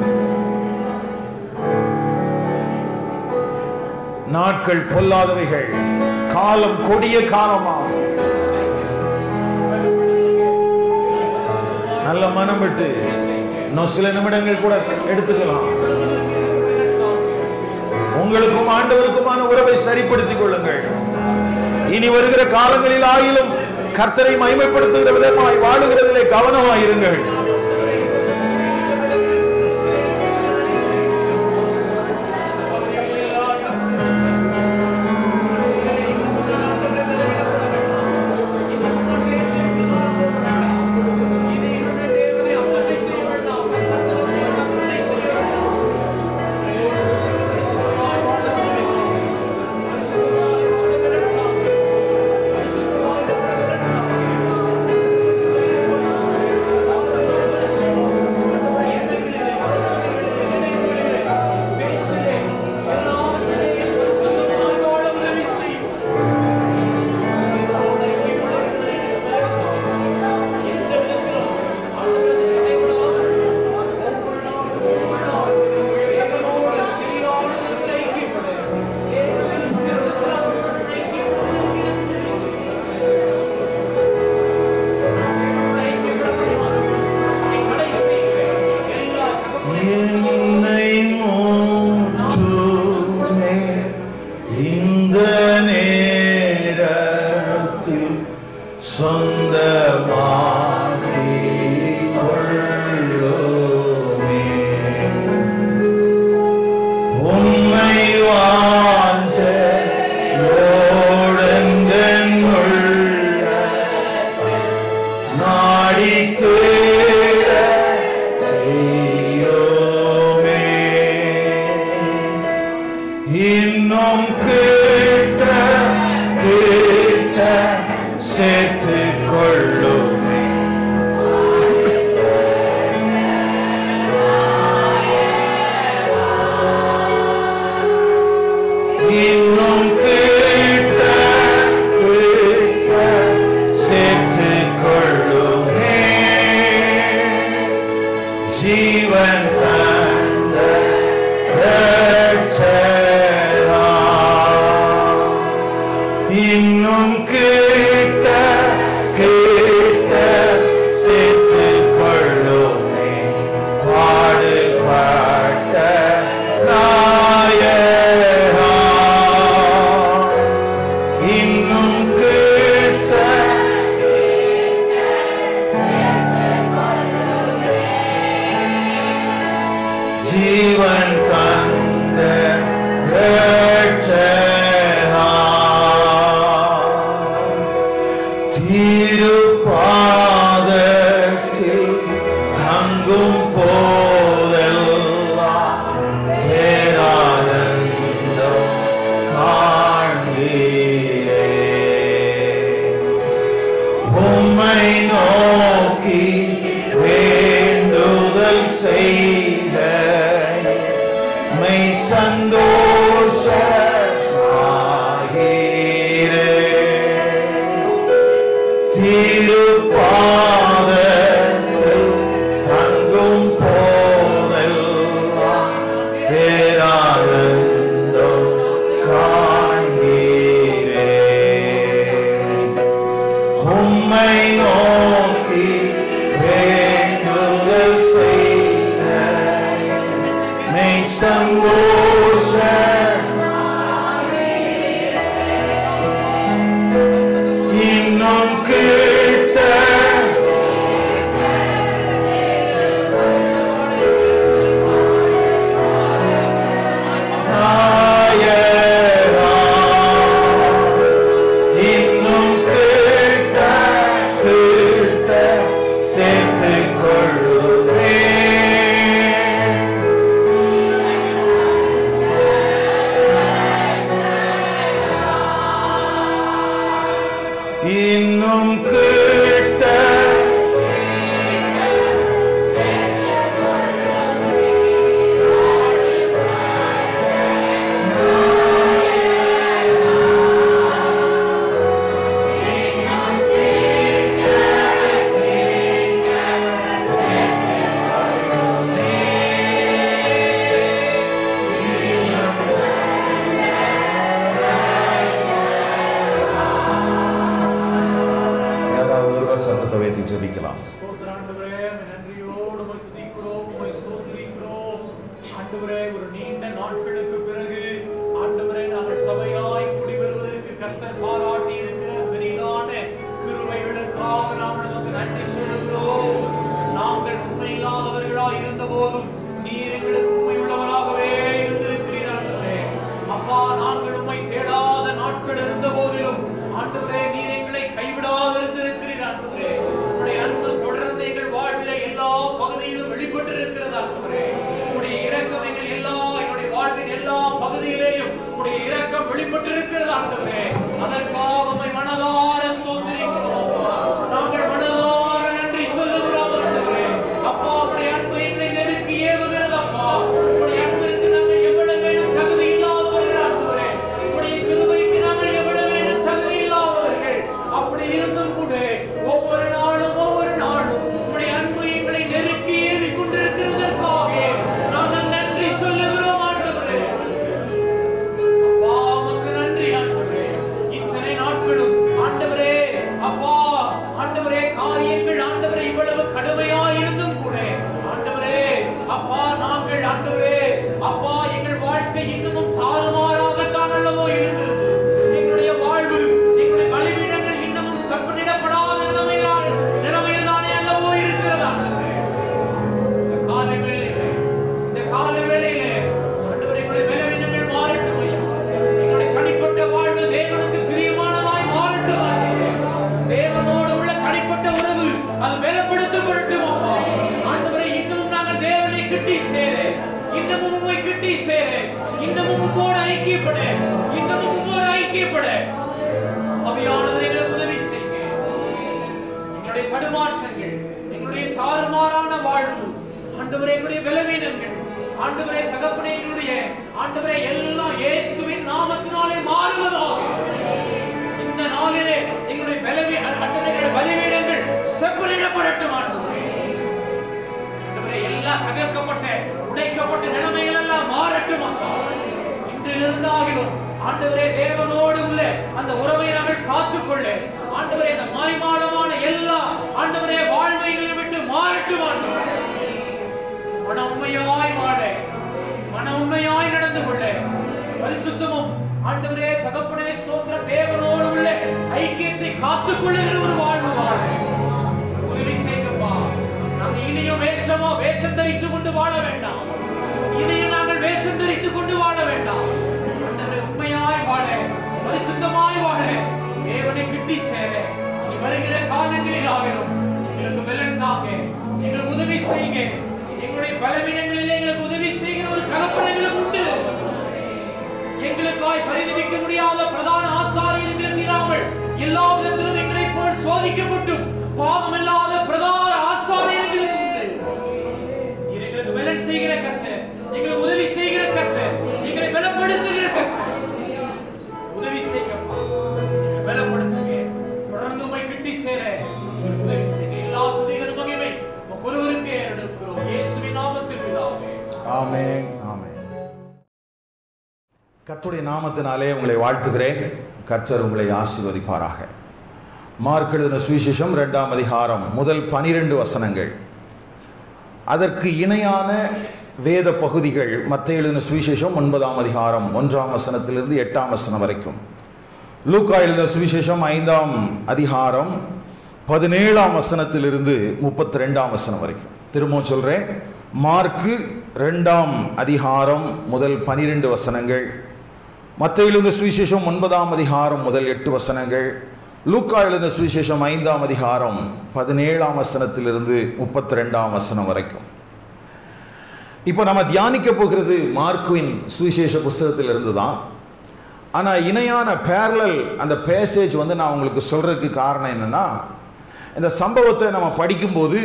நாட்கள் பொல்லாதவைகள் காலம் கொடிய காலமா நல்ல மனம் விட்டு இன்னும் சில நிமிடங்கள் கூட எடுத்துக்கலாம் உங்களுக்கும் ஆண்டவருக்குமான உறவை சரிப்படுத்திக் கொள்ளுங்கள் இனி வருகிற காலங்களில் ஆயிலும் கர்த்தரை மகிமைப்படுத்துகிற விதமாய் வாழுகிறதிலே கவனமாயிருங்கள் சேர்த்துக் கொள்ளுமே இன்னும் கிட்ட கிட்ட சேர்த்துக் கொள்ளுமே ஜீவன் தந்த ரட்சகா. இன்னும் கிட்ட கிட்ட சேர்த்துக் கொள்ளுமே பாடுபட்ட நாயகா இன்னும் கிட்ட ஜீவன் தந்த ரட்சகா. திருப்பாதத்தில் தங்கும் போதெல்லாம் பேரானந்தம் காண்கிறேன் உம்மை நோக்கி வேண்டுதல் செய்த மெய் சந்தோஷமாகிறேன் திருப்பாதத்தில் தங்கும் போதெல்லாம் பேரானந்தம் காண்கிறேன் உம்மை நோக்கி வேண்டுதல் செய்த மெய் சந்தோஷ இன்னும் கிட்ட நாயகா இன்னும் கிட்ட கிட்ட சேர்த்துக் கொள்ளுமே இன்னும் கிட்ட யாராவது ஒருவர் சத்தத்தை வைத்து ஜெபிக்கலாம் ஸ்தோத்திர ஆண்டவரே, உம்மை நன்றியோடு உம்மை துதிக்கிறோம், உம்மை ஸ்தோத்திரிக்கிறோம். ஆண்டவரே, ஒரு நீண்ட நாட்களுக்கு பிறகு ஆண்டவரே, நாங்கள் சபையாய் கூடி வருவதற்கு கர்த்தர் பாராட்டி இருக்கிற பெரிதான கிருபைகளுக்காக நாங்கள் உமக்கு நன்றி சொல்லுகிறோம். நாங்கள் உண்மையில்லாதவர்களாய் இருந்தபோதும் நீர் எங்களுக்கு உண்மையுள்ளவராகவே இருந்திருக்கிறீர் ஆண்டவரே. அப்பா நாங்கள் உம்மை தேடாத நாட்கள் இருந்த போதிலும் ஆண்டவரே நீர் எங்களை கைவிடாது இருந்திருக்கிறீர் ஆண்டவரே உடைய அன்பு தொடர்ந்து எங்கள் வாழ்விலே எல்லா பகுதியிலும் வெளிப்பட்டு இருக்கிறது ஆண்டவரே உடைய இரக்கம் எங்கள் எல்லா என்னுடைய வாழ்வின் எல்லா பகுதியிலேயும் உடைய இரக்கம் வெளிப்பட்டு இருக்கிறது ஆண்டவரே அதற்காக உம்மை மனதார ஸ்தோத்திரிக்கிறோம் அப்பா. நாங்கள் மனதார நன்றி சொல்லுகிறோம் ஆண்டவரே அப்பா உடைய அன்பு எங்களை நெருக்கி ஏவுகிறது அப்பா உடைய அன்பிற்கு நாங்கள் எவ்வளவு வேணும் தகுதி இல்லாதவர்கள் ஆண்டவரே உடைய கிருபைக்கு நாங்கள் எவ்வளவு வேணும் தகுதி இல்லாதவர்கள் அப்படி இருந்தும் கூட ஒவ்வொரு நாளும் ஒவ்வொரு நாளும் உடைய அன்பு எங்களை நெருக்கி ஏவி கொண்டிருக்கிறதற்காக நாங்கள் நன்றி சொல்லுகிறோம் ஆண்டவரே அப்பா உமக்கு நன்றி ஆண்டவரே இத்தனை நாட்களும் ஆண்டவரே அப்பா ஆண்டவரே காரியங்கள் ஆண்டவரே இவ்வளவு கடுமையா இருந்தும் கூட ஆண்டவரே அப்பா நாங்கள் ஆண்டவரே அப்பா எங்கள் வாழ்க்கை இன்னமும் தாறுமாறாகத்தான் அல்லவோ இருந்தது எங்களுடைய வாழ்வு எங்களுடைய பலிபீடங்கள் இன்னமும் செப்பனிடப்படாத நிலைமையால் நிலைமையில் தானே அல்லவோ இருக்கிறது ஆண்டவரே இந்த காலை வேளையிலே இந்த காலை வேளையிலே ஆண்டவரே எங்களுடைய பலவீனங்கள் மாறட்டும் ஐயா எங்களுடைய தனிப்பட்ட வாழ்வு தேவனுக்கு பிரியமானதாய் மாறட்டும் ஆண்டவரே. தேவனோடு உள்ள தனிப்பட்ட உறவு அது பலப்படுத்தப்படட்டும் அப்பா ஆண்டவரே இன்னமும் நாங்கள் தேவனை கிட்டி சேர இன்னமும் உம்மை கிட்டி சேர இன்னமும் உம்மோடு ஐக்கியப்பட இன்னமும் உம்மோடு ஐக்கியப்பட அவையானது எங்களுக்கு உதவி செய்யுங்க எங்களுடைய தடுமாற்றங்கள் எங்களுடைய தாறுமாறான வாழ்வு ஆண்டவரே எங்களுடைய விலவீனங்கள் ஆண்டவரே தகப்பனே எங்களுடைய ஆண்டவரே எல்லாம் இயேசுவின் நாமத்தினாலே மாறுவதாக இந்த நாளிலே எங்களுடைய பலவீன ஆண்டவரே பலவீனங்கள் செப்பலிடப்படட்டும் ஆண்டவரே ஆண்டவரே எல்லாம் தகர்க்கப்பட்ட உடைக்கப்பட்ட நிலைமைகள் எல்லாம் மாறட்டும் அப்பா இன்றிலிருந்து ஆகிலும் ஆண்டவரே தேவனோடு உள்ள அந்த உறவை நாங்கள் காத்துக்கொள்ள ஆண்டவரே அந்த மாய்மாலமான எல்லா ஆண்டவரே வாழ்வைகளை விட்டு மாறட்டும் ஆண்டவரே மன உண்மையாய் வாழ மன உண்மையாய் நடந்து கொள்ள பரிசுத்தமும் ஆண்டவரே தகப்பனே ஸ்தோத்திரம் தேவனோடு உள்ள ஐக்கியத்தை காத்துக் கொள்ளுகிற ஒரு வாழ்வு வாழ உதவி செய்யப்பா நாங்கள் இனியும் வேஷமோ வேஷம் தரித்துக் கொண்டு வாழ வேண்டாம் இனியும் நாங்கள் வேஷம் தரித்துக் கொண்டு வாழ வேண்டாம் ஆண்டவரே உண்மையாய் வாழ பரிசுத்தமாய் வாழ தேவனை கிட்டி சேர நீ வருகிற காலங்களில் ஆகிலும் எங்களுக்கு பலன் தாங்க எங்களுக்கு உதவி செய்யுங்க எங்களுடைய பலவீனங்களில் எங்களுக்கு உதவி செய்கிற ஒரு தகப்பன் எங்களுக்கு உண்டு எங்களுக்காய் பரிதவிக்க முடியாத பிரதான ஆசாரியர் எங்களுக்கு இல்லாமல் எல்லா விதத்திலும் எங்களை போல் சோதிக்கப்பட்டும் பாவமில்லாத பிரதான ஆசாரியர் எங்களுக்கு உண்டு நீர் எங்களுக்கு பலன் செய்கிற கர்த்தர் எங்களுக்கு உதவி செய்கிற கர்த்தர் எங்களை பலப்படுத்துகிற கர்த்தர் உதவி செய்யப்பா எங்களை பலப்படுத்துங்க தொடர்ந்து உம்மை கிட்டி சேர எங்களுக்கு உதவி செய்யுங்க எல்லா துதிகளும் மகிமை உமக்கு ஒருவருக்கே எடுக்கிறோம் இயேசுவின் நாமத்தில் பிதாவே ஆமென் ஆமென் கர்த்தருடைய நாமத்தினாலே உங்களை வாழ்த்துகிறேன் கர்த்தர் உங்களை ஆசீர்வதிப்பாராக மார்க் எழுதின சுவிசேஷம் இரண்டாம் அதிகாரம் முதல் பனிரெண்டு வசனங்கள் அதற்கு இணையான வேத பகுதிகள் மத்திய எழுதின சுவிசேஷம் ஒன்பதாம் அதிகாரம் ஒன்றாம் வசனத்திலிருந்து எட்டாம் வசனம் வரைக்கும் லூக்கா எழுதின சுவிசேஷம் ஐந்தாம் அதிகாரம் பதினேழாம் வசனத்திலிருந்து முப்பத்தி ரெண்டாம் வசனம் வரைக்கும் திரும்பவும் சொல்றேன் மார்க்கு ரெண்டாம் அதிகாரம் முதல் பனிரெண்டு வசனங்கள் மத்திய எழுதின சுவிசேஷம் ஒன்பதாம் அதிகாரம் முதல் எட்டு வசனங்கள் லூக்கா எழுதின சுவிசேஷம் ஐந்தாம் அதிகாரம் பதினேழாம் வசனத்திலிருந்து முப்பத்தி ரெண்டாம் வசனம் வரைக்கும் இப்போ நம்ம தியானிக்க போகிறது மார்க்குவின் சுவிசேஷ புஸ்தகத்திலிருந்து தான் ஆனால் இணையான பேரலல் அந்த பேசேஜ் வந்து நான் உங்களுக்கு சொல்றதுக்கு காரணம் என்னன்னா இந்த சம்பவத்தை நம்ம படிக்கும்போது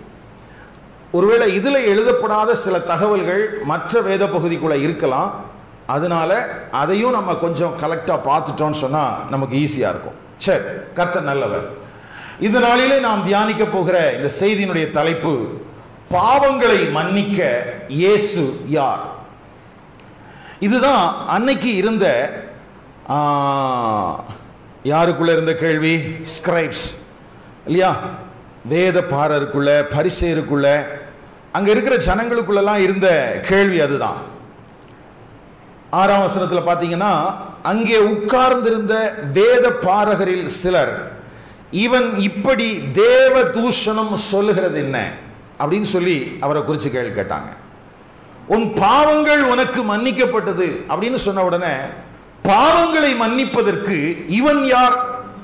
ஒருவேளை இதில் எழுதப்படாத சில தகவல்கள் மற்ற வேத பகுதிக்குள்ள இருக்கலாம் அதனால அதையும் நம்ம கொஞ்சம் கலெக்டாக பார்த்துட்டோம்னு சொன்னால் நமக்கு ஈஸியாக இருக்கும் சரி கர்த்தர் நல்லவர் இந்த நாளிலே நாம் தியானிக்க போகிற இந்த செய்தியினுடைய தலைப்பு பாவங்களை மன்னிக்க இயேசு யார் இதுதான் அன்னைக்கு இருந்த ஆ, யாருக்குள்ள இருந்த கேள்வி ஸ்கிரைப்ஸ் இல்லையா வேத பாரருக்குள்ள பரிசேருக்குள்ள அங்க இருக்கிற ஜனங்களுக்குள்ளெல்லாம் இருந்த கேள்வி அதுதான் ஆறாம் வசனத்தில் பார்த்தீங்கன்னா அங்கே உட்கார்ந்திருந்த வேத பாரகரில் சிலர் இவன் இப்படி தேவ தூஷணம் சொல்லுகிறது என்ன அப்படின்னு சொல்லி அவரை குறித்து கேள்வி கேட்டாங்க உன் பாவங்கள் உனக்கு மன்னிக்கப்பட்டது அப்படின்னு சொன்ன உடனே பாவங்களை மன்னிப்பதற்கு இவன் யார்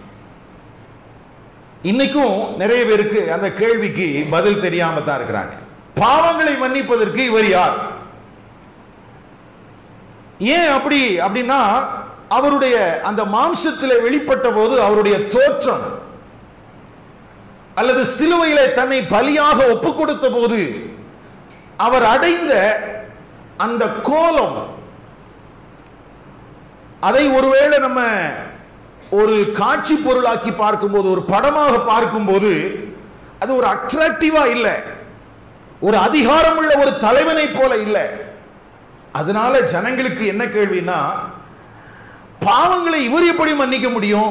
இன்னைக்கும் நிறைய பேருக்கு அந்த கேள்விக்கு பதில் தெரியாம தான் இருக்கிறாங்க பாவங்களை மன்னிப்பதற்கு இவர் யார் ஏன் அப்படி அப்படின்னா அவருடைய அந்த மாம்சத்தில் வெளிப்பட்ட போது அவருடைய தோற்றம் அல்லது சிலுவையிலே தன்னை பலியாக ஒப்பு கொடுத்த போது அவர் அடைந்த அந்த கோலம் அதை ஒருவேளை நம்ம ஒரு காட்சி பொருளாக்கி பார்க்கும்போது ஒரு படமாக பார்க்கும்போது அது ஒரு அட்ராக்டிவா இல்லை ஒரு அதிகாரமுள்ள ஒரு தலைவனை போல இல்லை அதனால ஜனங்களுக்கு என்ன கேள்வினா பாவங்களை இவர் எப்படி மன்னிக்க முடியும்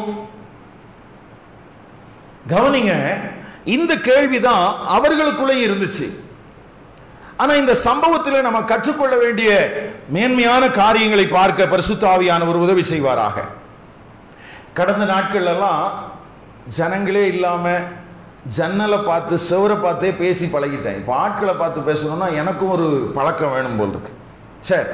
கவனிங்க இந்த கேள்விதான் அவர்களுக்குள்ளே இருந்துச்சு ஆனா இந்த சம்பவத்தில் நம்ம கற்றுக்கொள்ள வேண்டிய மேன்மையான காரியங்களை பார்க்க பரிசுத்தாவியானவர் உதவி செய்வாராக கடந்த நாட்கள் எல்லாம் ஜனங்களே இல்லாம ஜன்னலை பார்த்து செவரை பார்த்தே பேசி பழகிட்டேன் இப்போ ஆட்களை பார்த்து பேசணும்னா எனக்கும் ஒரு பழக்கம் வேணும் போல் இருக்கு சரி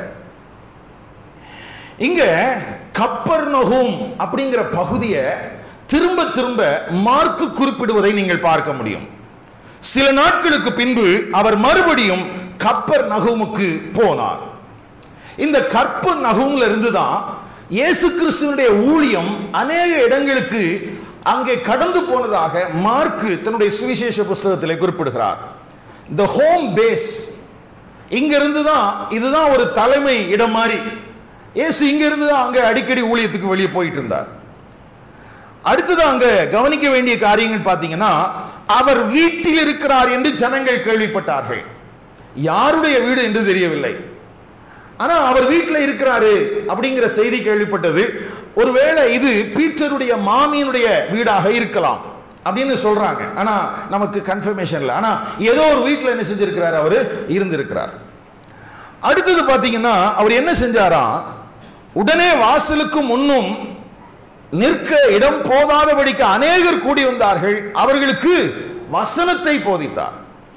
இங்க கப்பர் அப்படிங்கிற பகுதியை திரும்ப திரும்ப மார்க்கு குறிப்பிடுவதை நீங்கள் பார்க்க முடியும் சில நாட்களுக்கு பின்பு அவர் மறுபடியும் கப்பர் நகுமுக்கு போனார் இந்த கற்பர் நகும்ல இருந்து தான் இயேசு கிறிஸ்துவனுடைய ஊழியம் அநேக இடங்களுக்கு அங்கே கடந்து போனதாக மார்க்கு தன்னுடைய சுவிசேஷ புஸ்தகத்தில் குறிப்பிடுகிறார் த ஹோம் பேஸ் இங்கிருந்து தான் இதுதான் ஒரு தலைமை இடம் மாதிரி இயேசு இங்கிருந்து தான் அங்க அடிக்கடி ஊழியத்துக்கு வெளியே போயிட்டு இருந்தார் அடுத்தது அங்க கவனிக்க வேண்டிய காரியங்கள் பார்த்தீங்கன்னா அவர் வீட்டில் இருக்கிறார் என்று ஜனங்கள் கேள்விப்பட்டார்கள் யாருடைய வீடு என்று தெரியவில்லை ஆனா அவர் வீட்டில் இருக்கிறாரு அப்படிங்கிற செய்தி கேள்விப்பட்டது ஒருவேளை இது பீட்டருடைய மாமியினுடைய வீடாக இருக்கலாம் அப்படின்னு சொல்றாங்க ஆனா நமக்கு கன்ஃபர்மேஷன் இல்லை ஆனா ஏதோ ஒரு வீட்டில் என்ன செஞ்சிருக்கிறார் அவரு இருந்திருக்கிறார் அடுத்தது பாத்தீங்கன்னா அவர் என்ன செஞ்சாராம் உடனே வாசலுக்கு முன்னும் நிற்க இடம் போதாதபடிக்கு அநேகர் கூடி வந்தார்கள் அவர்களுக்கு வசனத்தை போதித்தார்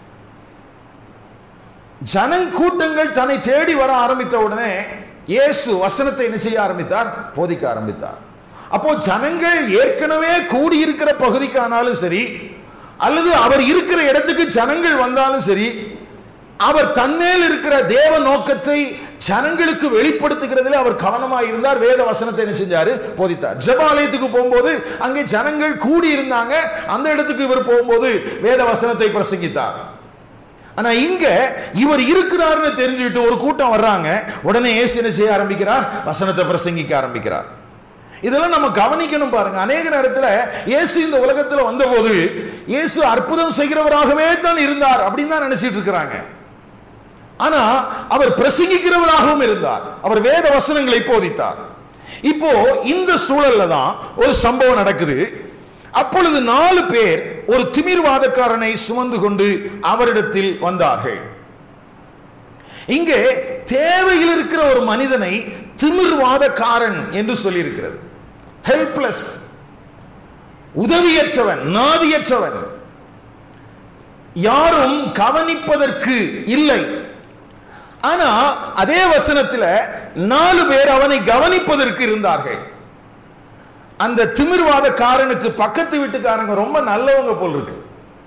ஜனங்கூட்டங்கள் தன்னை தேடி வர ஆரம்பித்த உடனே இயேசு வசனத்தை என்ன செய்ய ஆரம்பித்தார் போதிக்க ஆரம்பித்தார் அப்போ ஜனங்கள் ஏற்கனவே கூடியிருக்கிற பகுதிக்கானாலும் சரி அல்லது அவர் இருக்கிற இடத்துக்கு ஜனங்கள் வந்தாலும் சரி அவர் தன்மேல் இருக்கிற தேவ நோக்கத்தை ஜனங்களுக்கு வெளிப்படுத்துகிறதுல அவர் கவனமாக இருந்தார் வேத வசனத்தை என்ன செஞ்சாரு போதித்தார் ஜெபாலயத்துக்கு போகும்போது அங்கே ஜனங்கள் கூடி இருந்தாங்க அந்த இடத்துக்கு இவர் போகும்போது வேத வசனத்தை பிரசங்கித்தார் ஆனா இங்க இவர் இருக்கிறார்னு தெரிஞ்சுக்கிட்டு ஒரு கூட்டம் வர்றாங்க உடனே இயேசு என்ன செய்ய ஆரம்பிக்கிறார் வசனத்தை பிரசங்கிக்க ஆரம்பிக்கிறார் இதெல்லாம் நம்ம கவனிக்கணும் பாருங்க அநேக நேரத்தில் இயேசு இந்த உலகத்துல வந்தபோது இயேசு அற்புதம் செய்கிறவராகவே தான் இருந்தார் அப்படின்னு தான் நினைச்சிட்டு இருக்கிறாங்க ஆனா அவர் பிரசங்கிக்கிறவராகவும் இருந்தார் அவர் வேத வசனங்களை போதித்தார் இப்போ இந்த சூழல்ல தான் ஒரு சம்பவம் நடக்குது அப்பொழுது நாலு பேர் ஒரு திமிர்வாதக்காரனை சுமந்து கொண்டு அவரிடத்தில் வந்தார்கள் இங்கே தேவையில் இருக்கிற ஒரு மனிதனை திமிர்வாதக்காரன் என்று சொல்லியிருக்கிறது ஹெல்ப்லெஸ் உதவியற்றவன் நாதியற்றவன் யாரும் கவனிப்பதற்கு இல்லை ஆனா அதே வசனத்தில் நாலு பேர் அவனை கவனிப்பதற்கு இருந்தார்கள் அந்த திமிர்வாதக்காரனுக்கு பக்கத்து வீட்டுக்காரங்க ரொம்ப நல்லவங்க போல் இருக்கு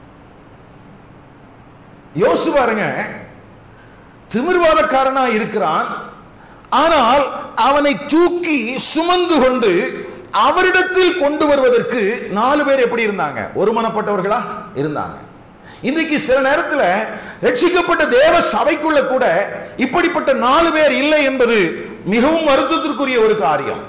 யோசிச்சு பாருங்க திமிர்வாதக்காரனா இருக்கிறான் ஆனால் அவனை தூக்கி சுமந்து கொண்டு அவரிடத்தில் கொண்டு வருவதற்கு நாலு பேர் எப்படி இருந்தாங்க ஒருமனப்பட்டவர்களா இருந்தாங்க இன்றைக்கு சில நேரத்தில் ரட்சிக்கப்பட்ட தேவ சபைக்குள்ள கூட இப்படிப்பட்ட நாலு பேர் இல்லை என்பது மிகவும் வருத்தத்திற்குரிய ஒரு காரியம்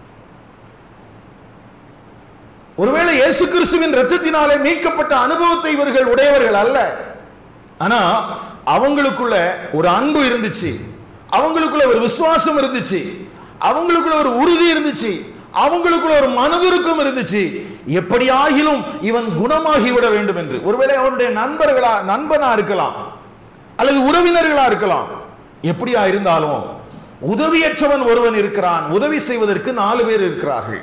ஒருவேளை இயேசு கிறிஸ்துவின் ரத்தத்தினாலே மீட்கப்பட்ட அனுபவத்தை இவர்கள் உடையவர்கள் அல்ல ஆனா அவங்களுக்குள்ள ஒரு அன்பு இருந்துச்சு அவங்களுக்குள்ள ஒரு விசுவாசம் இருந்துச்சு அவங்களுக்குள்ள ஒரு உறுதி இருந்துச்சு அவங்களுக்குள்ள ஒரு மனதுருக்கம் இருந்துச்சு எப்படியாகிலும் இவன் குணமாகி விட வேண்டும் என்று ஒருவேளை அவனுடைய நண்பர்களா நண்பனா இருக்கலாம் அல்லது உறவினர்களா இருக்கலாம் எப்படியா இருந்தாலும் உதவியற்றவன் ஒருவன் இருக்கிறான் உதவி செய்வதற்கு நாலு பேர் இருக்கிறார்கள்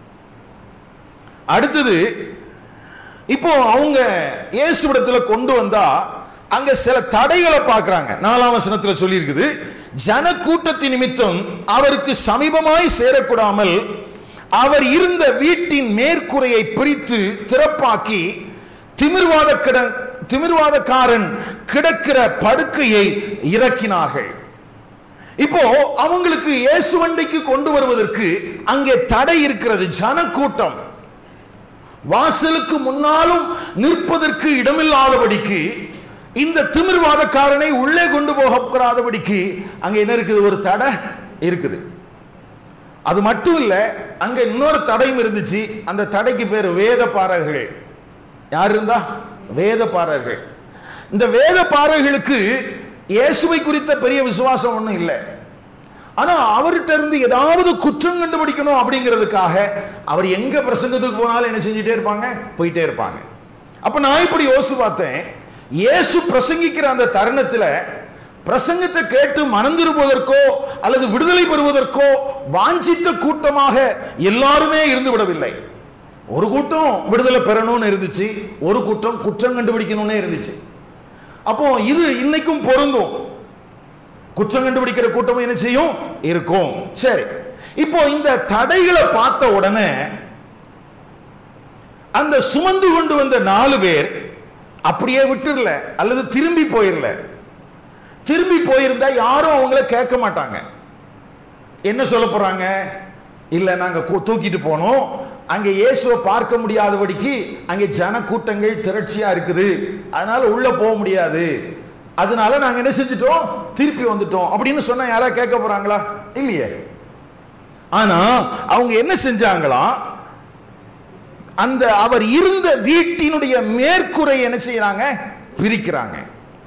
அடுத்தது இப்போ அவங்க இயேசுவிடத்துல கொண்டு வந்தா அங்க சில தடைகளை பார்க்கறாங்க நாலாம் வசனத்துல சொல்லி இருக்குது ஜன கூட்டத்தின் நிமித்தம் அவருக்கு சமீபமாய் சேரக்கூடாமல் அவர் இருந்த வீட்டின் மேற்கூரையை பிரித்து திறப்பாக்கி திமிர்வாத கிட திமிர்வாதக்காரன் கிடக்கிற படுக்கையை இறக்கினார்கள் இப்போ அவங்களுக்கு இயேசு வண்டிக்கு கொண்டு வருவதற்கு அங்கே தடை இருக்கிறது ஜனக்கூட்டம் வாசலுக்கு முன்னாலும் நிற்பதற்கு இடமில்லாதபடிக்கு இந்த திமிர்வாதக்காரனை உள்ளே கொண்டு போகக்கூடாதபடிக்கு அங்க என்ன இருக்குது ஒரு தடை இருக்குது அது மட்டும் இல்ல அங்க இன்னொரு தடையும் இருந்துச்சு அந்த தடைக்கு பேர் வேத பாரகர்கள் யார் இருந்தா வேத பாரகர்கள் இந்த வேத பாரகர்களுக்கு இயேசுவை குறித்த பெரிய விசுவாசம் ஒன்றும் இல்லை ஆனா அவர்கிட்ட இருந்து ஏதாவது குற்றம் கண்டுபிடிக்கணும் அப்படிங்கிறதுக்காக அவர் எங்க பிரசங்கத்துக்கு போனாலும் என்ன செஞ்சுட்டே இருப்பாங்க போயிட்டே இருப்பாங்க அப்ப நான் இப்படி யோசிச்சு பார்த்தேன் இயேசு பிரசங்கிக்கிற அந்த தருணத்துல பிரசங்கத்தை கேட்டு மணந்திருப்பதற்கோ அல்லது விடுதலை பெறுவதற்கோ வாஞ்சித்த கூட்டமாக எல்லாருமே இருந்து விடவில்லை ஒரு கூட்டம் விடுதலை பெறணும்னு இருந்துச்சு ஒரு கூட்டம் குற்றம் கண்டுபிடிக்கணும்னு இருந்துச்சு அப்போ இது இன்னைக்கும் பொருந்தும் குற்றம் கண்டுபிடிக்கிற கூட்டமும் என்ன செய்யும் இருக்கும் சரி இப்போ இந்த தடைகளை பார்த்த உடனே அந்த சுமந்து கொண்டு வந்த நாலு பேர் அப்படியே விட்டுறல அல்லது திரும்பி போயிடல திரும்பி போயிருந்தா யாரும் அவங்கள கேட்க மாட்டாங்க என்ன சொல்ல போறாங்க இல்ல நாங்க கு- தூக்கிட்டு போனோம் அங்கே இயேசுவை பார்க்க முடியாதபடிக்கு அங்கே ஜனக்கூட்டங்கள் திரட்சியா இருக்குது அதனால உள்ள போக முடியாது அதனால நாங்க என்ன செஞ்சிட்டோம் திருப்பி வந்துட்டோம் அப்படின்னு சொன்னா யாரா கேட்க போறாங்களா இல்லையே ஆனா அவங்க என்ன செஞ்சாங்களாம் அந்த அவர் இருந்த வீட்டினுடைய மேற்கூரை என்ன செய்யறாங்க பிரிக்கிறாங்க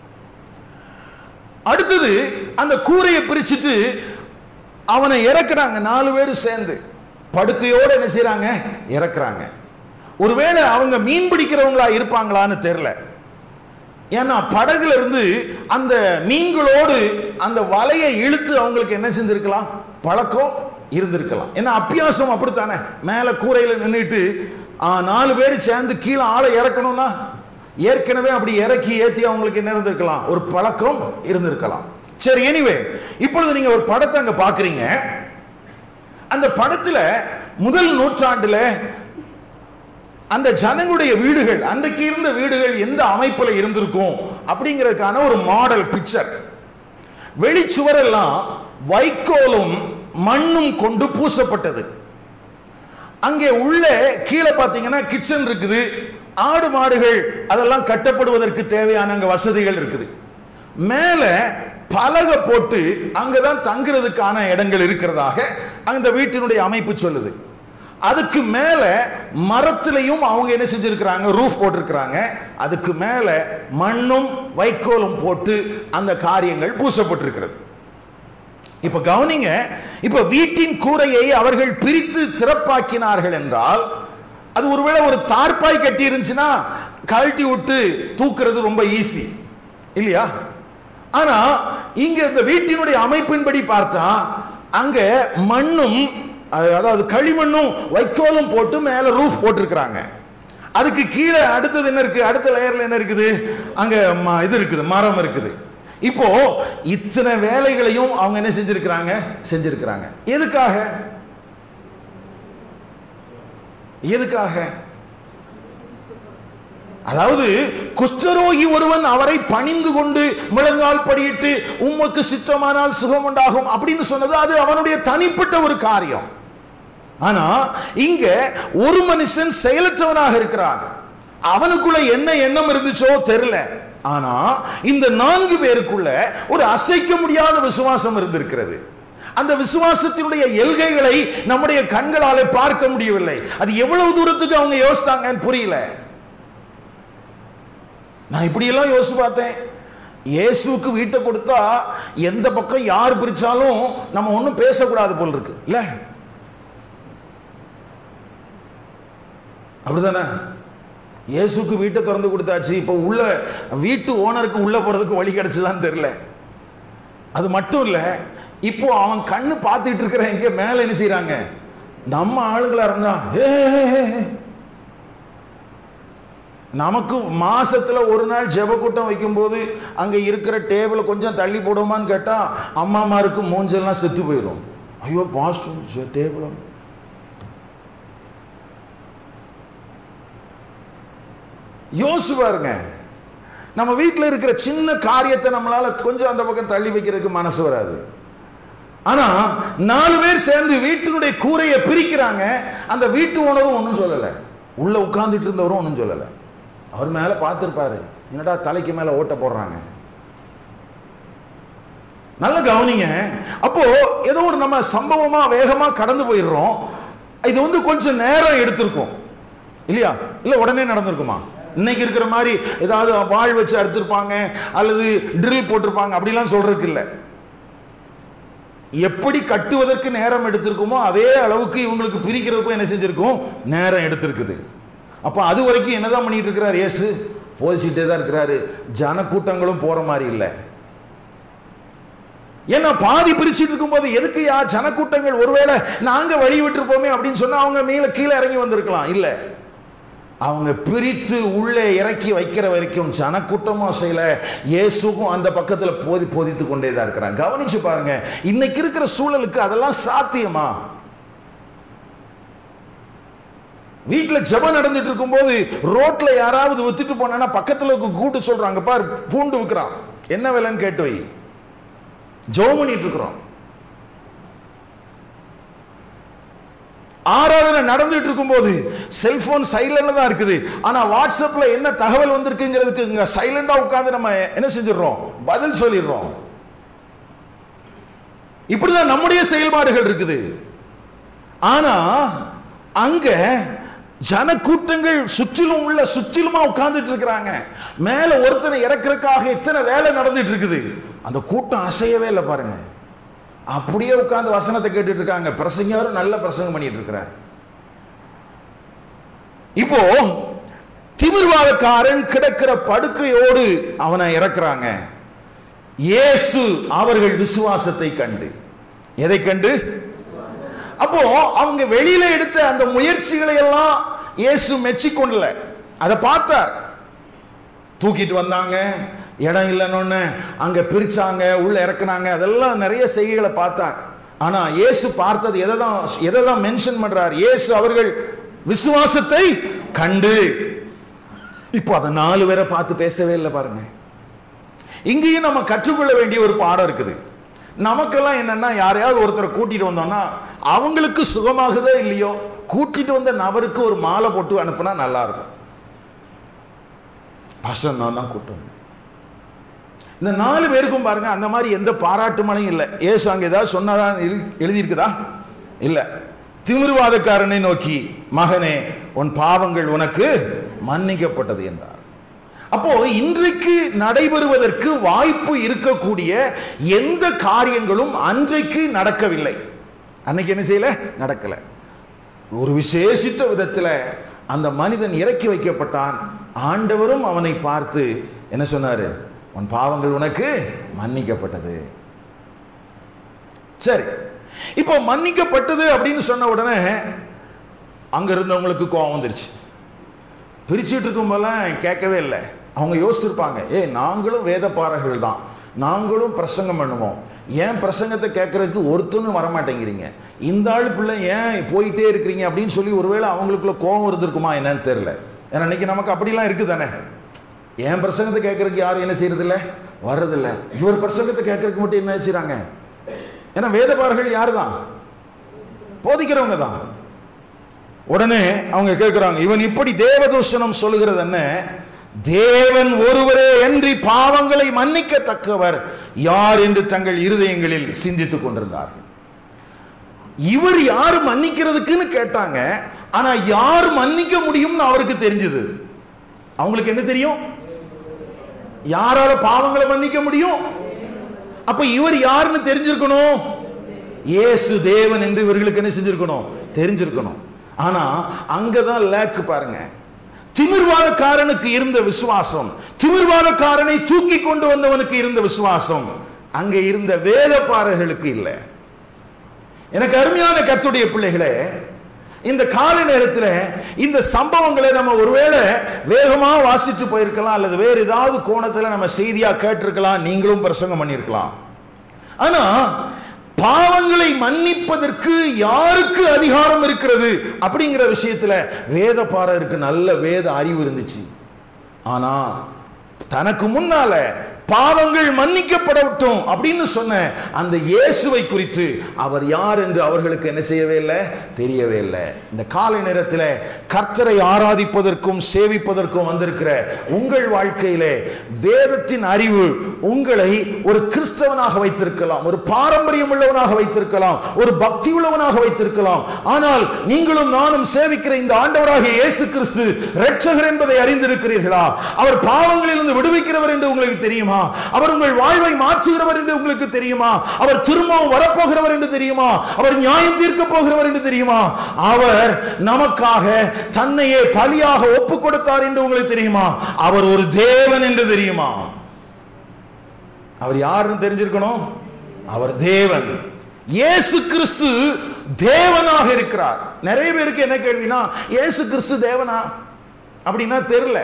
அடுத்தது அந்த கூரையை பிரிச்சுட்டு அவனை இறக்குறாங்க நாலு பேர் சேர்ந்து படுக்கையோட என்ன செய்றாங்க இறக்குறாங்க ஒருவேளை அவங்க மீன் பிடிக்கிறவங்களா இருப்பாங்களான்னு தெரியல ஏன்னா படகுல இருந்து அந்த மீன்களோடு அந்த வலையை இழுத்து அவங்களுக்கு என்ன செஞ்சிருக்கலாம் பழக்கம் இருந்திருக்கலாம் ஏன்னா அப்பியாசம் அப்படித்தானே மேல கூரையில நின்றுட்டு நாலு பேர் சேர்ந்து கீழே ஆளை இறக்கணும்னா ஏற்கனவே அப்படி இறக்கி ஏத்தி அவங்களுக்கு என்ன இருந்திருக்கலாம் ஒரு பழக்கம் இருந்திருக்கலாம் சரி எனிவே இப்பொழுது நீங்க ஒரு படத்தை அங்க பாக்குறீங்க அந்த படத்துல முதல் நூற்றாண்டுல அந்த ஜனங்களுடைய வீடுகள் அன்றைக்கு இருந்த வீடுகள் எந்த அமைப்புல இருந்திருக்கும் அப்படிங்கிறதுக்கான ஒரு மாடல் பிக்சர் வெளிச்சுவரெல்லாம் வைக்கோலும் மண்ணும் கொண்டு பூசப்பட்டது அங்கே உள்ள கீழே பார்த்தீங்கன்னா கிச்சன் இருக்குது ஆடு மாடுகள் அதெல்லாம் கட்டப்படுவதற்கு தேவையான அங்க வசதிகள் இருக்குது மேல பலகை போட்டு அங்கதான் தங்குறதுக்கான இடங்கள் இருக்கிறதாக அந்த வீட்டினுடைய அமைப்பு சொல்லுது அதுக்கு மேல மரத்திலையும் அவங்க என்ன செஞ்சிருக்கிறாங்க ரூஃப் போட்டிருக்கிறாங்க அதுக்கு மேல மண்ணும் வைக்கோலும் போட்டு அந்த காரியங்கள் பூசப்பட்டிருக்கிறது இப்ப கவனிங்க இப்ப வீட்டின் கூரையை அவர்கள் பிரித்து திறப்பாக்கினார்கள் என்றால் அது ஒருவேளை ஒரு தார்ப்பாய் கட்டி இருந்துச்சுன்னா கழட்டி விட்டு தூக்குறது ரொம்ப ஈஸி இல்லையா ஆனா இங்க இந்த வீட்டினுடைய அமைப்பின்படி பார்த்தா அங்க மண்ணும் அஹ், அதாவது களிமண்ணும் வைக்கோலும் போட்டு மேல ரூஃப் போட்டிருக்கிறாங்க அதுக்கு கீழே அடுத்தது என்ன இருக்கு அடுத்த லேயர்ல என்ன இருக்குது அங்க ம- இது இருக்குது மரம் இருக்குது இப்போ இத்தனை வேலைகளையும் அவங்க என்ன செஞ்சிருக்கிறாங்க செஞ்சிருக்கிறாங்க எதுக்காக எதுக்காக அதாவது குஷ்டரோகி ஒருவன் அவரை பணிந்து கொண்டு முழங்கால் படியிட்டு உமக்கு சித்தமானால் சுகம் உண்டாகும் அப்படின்னு சொன்னது அது அவனுடைய தனிப்பட்ட ஒரு காரியம் ஆனா இங்க ஒரு மனுஷன் செயலற்றவனாக இருக்கிறான் அவனுக்குள்ள என்ன எண்ணம் இருந்துச்சோ தெரியல ஆனா இந்த நான்கு பேருக்குள்ள ஒரு அசைக்க முடியாத விசுவாசம் இருந்திருக்கிறது அந்த விசுவாசத்தினுடைய எல்கைகளை நம்முடைய கண்களாலே பார்க்க முடியவில்லை அது எவ்வளவு தூரத்துக்கு அவங்க யோசித்தாங்கன்னு புரியல நான் இப்படியெல்லாம் யோசிச்சு பார்த்தேன் இயேசுவுக்கு வீட்டை கொடுத்தா எந்த பக்கம் யார் பிரிச்சாலும் நம்ம ஒன்றும் பேசக்கூடாது போல் இருக்கு இல்ல அப்படிதானே இயேசுக்கு வீட்டை திறந்து கொடுத்தாச்சு இப்போ உள்ள வீட்டு ஓனருக்கு உள்ள போறதுக்கு வழி கிடைச்சுதான்னு தெரியல அது மட்டும் இல்ல இப்போ அவன் கண்ணு பார்த்துட்டு இருக்கிற எங்க மேல என்ன செய்றாங்க நம்ம ஆளுங்களா இருந்தா "ஏ, ஏ, ஏ, ஏ." நமக்கு மாசத்துல ஒரு நாள் ஜெப கூட்டம் வைக்கும்போது அங்க இருக்கிற டேபிள கொஞ்சம் தள்ளி போடுமான்னு கேட்டா அம்மாமாருக்கு மூஞ்செல்லாம் செத்து போயிடும் ஐயோ பாஸ்டர் டேபிள் யோசிச்சு பாருங்க நம்ம வீட்டில் இருக்கிற சின்ன காரியத்தை நம்மளால கொஞ்சம் அந்த பக்கம் தள்ளி வைக்கிறதுக்கு மனசு வராது ஆனா நாலு பேர் சேர்ந்து வீட்டினுடைய கூரையை பிரிக்கிறாங்க அந்த வீட்டு ஓனரும் ஒன்றும் சொல்லலை உள்ள உட்கார்ந்துட்டு இருந்தவரும் ஒன்றும் சொல்லலை அவர் மேல பார்த்துருப்பாரு என்னடா தலைக்கு மேல ஓட்ட போடுறாங்க நல்ல கவனிங்க அப்போ ஏதோ ஒரு நம்ம சம்பவமா வேகமா கடந்து போயிடுறோம் இது வந்து கொஞ்சம் நேரம் எடுத்திருக்கும் இல்லையா இல்ல உடனே நடந்திருக்குமா இன்னைக்கு இருக்கிற மாதிரி ஏதாவது வாழ் வச்சு அறுத்திருப்பாங்க அல்லது ட்ரில் போட்டிருப்பாங்க அப்படிலாம் சொல்றதுக்கு இல்லை எப்படி கட்டுவதற்கு நேரம் எடுத்திருக்குமோ அதே அளவுக்கு இவங்களுக்கு பிரிக்கிறதுக்கும் என்ன செஞ்சிருக்கும் நேரம் எடுத்திருக்குது அப்ப அது வரைக்கும் என்னதான் பண்ணிட்டு இருக்கிறார் இயேசு போதிச்சுட்டே தான் இருக்கிறாரு ஜனக்கூட்டங்களும் போற மாதிரி இல்லை ஏன்னா பாதி பிரிச்சுட்டு இருக்கும்போது எதுக்கு யா ஜனக்கூட்டங்கள் ஒருவேளை நாங்க வழி விட்டுருப்போமே அப்படின்னு சொன்னா அவங்க மேல கீழே இறங்கி வந்திருக்கலாம் இல்ல அவங்க பிரித்து உள்ளே இறக்கி வைக்கிற வரைக்கும் ஜனக்கூட்டமும் செய்யல இயேசுக்கும் அந்த பக்கத்துல போதி போதித்து கொண்டே தான் இருக்கிறாங்க கவனிச்சு பாருங்க இன்னைக்கு இருக்கிற சூழலுக்கு அதெல்லாம் சாத்தியமா வீட்டுல ஜெபம் நடந்துட்டு இருக்கும்போது ரோட்ல யாராவது வித்துட்டு போனா பக்கத்துல இருக்க கூட்டு சொல்றாங்க பார் பூண்டு விற்கிறான் என்ன விலைன்னு கேட்டு வை ஜெபம் பண்ணிட்டு இருக்கிறோம் ஆராதனை நடந்துட்டு இருக்கும்போது செல்போன் சைலண்ட்ல தான் இருக்குது ஆனா வாட்ஸ்அப்ல என்ன தகவல் வந்திருக்குங்கிறதுக்கு இங்க சைலண்டா உட்கார்ந்து நம்ம என்ன செஞ்சிடறோம் பதில் சொல்லிடுறோம் இப்படிதான் நம்முடைய செயல்பாடுகள் இருக்குது ஆனா அங்க ஜன கூட்டங்கள் சுற்றிலும் உள்ள சுற்றிலுமா உட்கார்ந்துட்டு இருக்கிறாங்க மேல ஒருத்தனை இறக்குறதுக்காக எத்தனை வேலை நடந்துட்டு இருக்குது அந்த கூட்டம் அசையவே இல்லை பாருங்க அப்படியே உட்கார்ந்து வசனத்தை கேட்டுட்டு இருக்காங்க பிரசங்கரும் நல்ல பிரசங்கம் பண்ணிட்டு இருக்கிறார் இப்போ திமிர்வாதக்காரன் கிடக்கிற படுக்கையோடு அவனை இறக்குறாங்க இயேசு அவர்கள் விசுவாசத்தை கண்டு எதை கண்டு அப்போ அவங்க வெளியில எடுத்த அந்த முயற்சிகளை எல்லாம் இயேசு மெச்சிக்கொண்டல அதை பார்த்தார் தூக்கிட்டு வந்தாங்க இடம் இல்லைன்னு அங்க பிரிச்சாங்க உள்ள இறக்குனாங்க அதெல்லாம் நிறைய செய்கைகளை பார்த்தார் ஆனா இயேசு பார்த்தது எதை தான் எதை தான் மென்ஷன் பண்றார் இயேசு அவர்கள் விசுவாசத்தை கண்டு இப்போ அதை நாலு பேரை பார்த்து பேசவே இல்லை பாருங்க இங்கேயும் நம்ம கற்றுக்கொள்ள வேண்டிய ஒரு பாடம் இருக்குது நமக்கெல்லாம் என்னன்னா யாரையாவது ஒருத்தரை கூட்டிட்டு வந்தோம்னா அவங்களுக்கு சுகமாகுதோ இல்லையோ கூட்டிட்டு வந்த நபருக்கு ஒரு மாலை போட்டு அனுப்புனா நல்லா இருக்கும் பாஸ்டர் நான் தான் கூட்டம் இந்த நாலு பேருக்கும் பாருங்க அந்த மாதிரி எந்த பாராட்டு மழையும் இல்லை ஏசு அங்க ஏதாவது சொன்னதா எழுதி- எழுதியிருக்குதா இல்ல திமிர்வாதக்காரனை நோக்கி மகனே உன் பாவங்கள் உனக்கு மன்னிக்கப்பட்டது என்றார் அப்போ இன்றைக்கு நடைபெறுவதற்கு வாய்ப்பு இருக்கக்கூடிய எந்த காரியங்களும் அன்றைக்கு நடக்கவில்லை அன்னைக்கு என்ன செய்யல நடக்கல ஒரு விசேஷித்த விதத்தில் அந்த மனிதன் இறக்கி வைக்கப்பட்டான் ஆண்டவரும் அவனை பார்த்து என்ன சொன்னாரு உன் பாவங்கள் உனக்கு மன்னிக்கப்பட்டது சரி இப்போ மன்னிக்கப்பட்டது அப்படின்னு சொன்ன உடனே அங்க இருந்தவங்களுக்கு கோவம் வந்துருச்சு பிரிச்சுட்டு இருக்கும் போதெல்லாம் கேட்கவே இல்லை அவங்க யோசிச்சிருப்பாங்க ஏ நாங்களும் வேத பாரகர்கள் தான் நாங்களும் பிரசங்கம் பண்ணுவோம் ஏன் பிரசங்கத்தை கேட்கறதுக்கு ஒருத்தனும் வரமாட்டேங்கிறீங்க இந்த ஆள் பிள்ளை ஏன் போயிட்டே இருக்கிறீங்க அப்படின்னு சொல்லி ஒருவேளை அவங்களுக்குள்ள கோபம் இருந்திருக்குமா என்னன்னு தெரியல ஏன்னா இன்னைக்கு நமக்கு அப்படிலாம் இருக்குது தானே என் பிரசங்கத்தை கேட்கறதுக்கு யாரும் என்ன செய்யறதில்ல வர்றதில்ல இவர் பிரசங்கத்தை கேட்கறதுக்கு மட்டும் என்ன செய்றாங்க ஏன்னா வேதபாரர்கள் யார் தான் போதிக்கிறவங்க தான் உடனே அவங்க கேட்கிறாங்க இவன் இப்படி தேவதூஷணம் சொல்லுகிறது என்ன தேவன் ஒருவரே அன்றி பாவங்களை மன்னிக்கத்தக்கவர் யார் என்று தங்கள் இருதயங்களில் சிந்தித்துக் கொண்டிருந்தார்கள் இவர் யார் மன்னிக்கிறதுக்குன்னு கேட்டாங்க ஆனா யார் மன்னிக்க முடியும்னு அவருக்கு தெரிஞ்சது அவங்களுக்கு என்ன தெரியும் யாரால பாவங்களை மன்னிக்க முடியும் அப்ப இவர் யாருன்னு தெரிஞ்சிருக்கணும் இயேசு தேவன் என்று இவர்களுக்கு என்ன செஞ்சிருக்கணும் தெரிஞ்சிருக்கணும் ஆனா அங்கதான் லேக்கு பாருங்க திமிர்வாதக்காரனுக்கு இருந்த விசுவாசம் திமிர்வாதக்காரனை தூக்கி கொண்டு வந்தவனுக்கு இருந்த விசுவாசம் அங்க இருந்த வேதப்பாரர்களுக்கு இல்லை எனக்கு அருமையான கத்துடைய பிள்ளைகளே இந்த காலை நேரத்தில் இந்த சம்பவங்களை நம்ம ஒருவேளை வேகமா வாசித்து போயிருக்கலாம் அல்லது வேறு ஏதாவது கோணத்தில் நம்ம செய்தியா கேட்டிருக்கலாம் நீங்களும் பிரசங்கம் பண்ணியிருக்கலாம் ஆனா பாவங்களை மன்னிப்பதற்கு யாருக்கு அதிகாரம் இருக்கிறது அப்படிங்கிற விஷயத்துல வேதப்பாரருக்கு நல்ல வேத அறிவு இருந்துச்சு ஆனா தனக்கு முன்னால பாவங்கள் மன்னிக்கப்படட்டும் அப்படின்னு சொன்ன அந்த இயேசுவை குறித்து அவர் யார் என்று அவர்களுக்கு என்ன செய்யவே இல்லை தெரியவே இல்லை இந்த காலை நேரத்தில் கர்த்தரை ஆராதிப்பதற்கும் சேவிப்பதற்கும் வந்திருக்கிற உங்கள் வாழ்க்கையிலே வேதத்தின் அறிவு உங்களை ஒரு கிறிஸ்தவனாக வைத்திருக்கலாம் ஒரு பாரம்பரியம் உள்ளவனாக வைத்திருக்கலாம் ஒரு பக்தி உள்ளவனாக வைத்திருக்கலாம் ஆனால் நீங்களும் நானும் சேவிக்கிற இந்த ஆண்டவராகிய இயேசு கிறிஸ்து இரட்சகர் என்பதை அறிந்திருக்கிறீர்களா அவர் பாவங்களிலிருந்து விடுவிக்கிறவர் என்று உங்களுக்கு தெரியுமா அவர் உங்கள் வாழ்வை மாற்றுகிறவர் என்று உங்களுக்கு தெரியுமா அவர் திரும்பவும் வரப்போகிறவர் என்று தெரியுமா அவர் நியாயம் தீர்க்க போகிறவர் என்று தெரியுமா அவர் நமக்காக தன்னையே பலியாக ஒப்பு கொடுத்தார் என்று உங்களுக்கு தெரியுமா அவர் ஒரு தேவன் என்று தெரியுமா அவர் யாருன்னு தெரிஞ்சிருக்கணும் அவர் தேவன் இயேசு கிறிஸ்து தேவனாக இருக்கிறார் நிறைய பேருக்கு என்ன கேள்வினா இயேசு கிறிஸ்து தேவனா அப்படின்னா தெரியல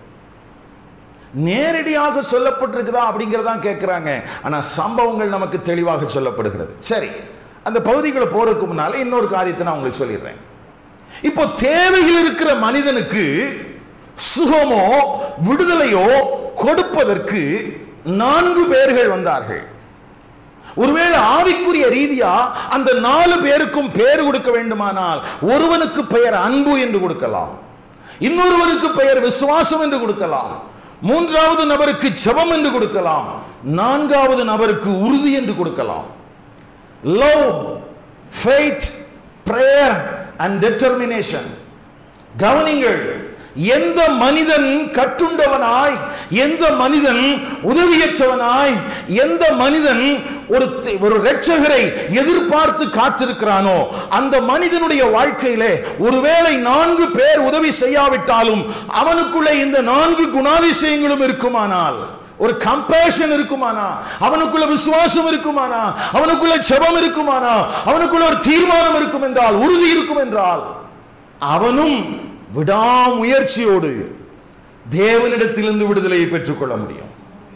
நேரடியாக சொல்லப்பட்டிருக்குதா அப்படிங்கிறதான் கேட்கிறாங்க ஆனா சம்பவங்கள் நமக்கு தெளிவாக சொல்லப்படுகிறது சரி அந்த பகுதிகளை போறதுக்கு முன்னால இன்னொரு காரியத்தை நான் உங்களுக்கு சொல்லிடுறேன் இப்போ தேவையில் இருக்கிற மனிதனுக்கு சுகமோ விடுதலையோ கொடுப்பதற்கு நான்கு பேர்கள் வந்தார்கள் ஒருவேளை ஆவிக்குரிய ரீதியா அந்த நாலு பேருக்கும் பெயர் கொடுக்க வேண்டுமானால் ஒருவனுக்கு பெயர் அன்பு என்று கொடுக்கலாம் இன்னொருவருக்கு பெயர் விசுவாசம் என்று கொடுக்கலாம் மூன்றாவது நபருக்கு ஜெபம் என்று கொடுக்கலாம் நான்காவது நபருக்கு உறுதி என்று கொடுக்கலாம் love faith prayer and determination கவனிங்கள் எந்த மனிதன் கட்டுண்டவனாய் எந்த மனிதன் உதவியற்றவனாய் எந்த மனிதன் ஒரு தி- ஒரு இரட்சகரை எதிர்பார்த்து காத்திருக்கிறானோ அந்த மனிதனுடைய வாழ்க்கையிலே ஒருவேளை நான்கு பேர் உதவி செய்யாவிட்டாலும் அவனுக்குள்ளே இந்த நான்கு குணாதிசயங்களும் இருக்குமானால் ஒரு கம்பேஷன் இருக்குமானா அவனுக்குள்ள விசுவாசம் இருக்குமானா அவனுக்குள்ள ஜெபம் இருக்குமானா அவனுக்குள்ள ஒரு தீர்மானம் இருக்கும் என்றால் உறுதி இருக்கும் என்றால் அவனும் விடாமுயற்சியோடு தேவனிடத்திலிருந்து விடுதலையை பெற்றுக்கொள்ள முடியும்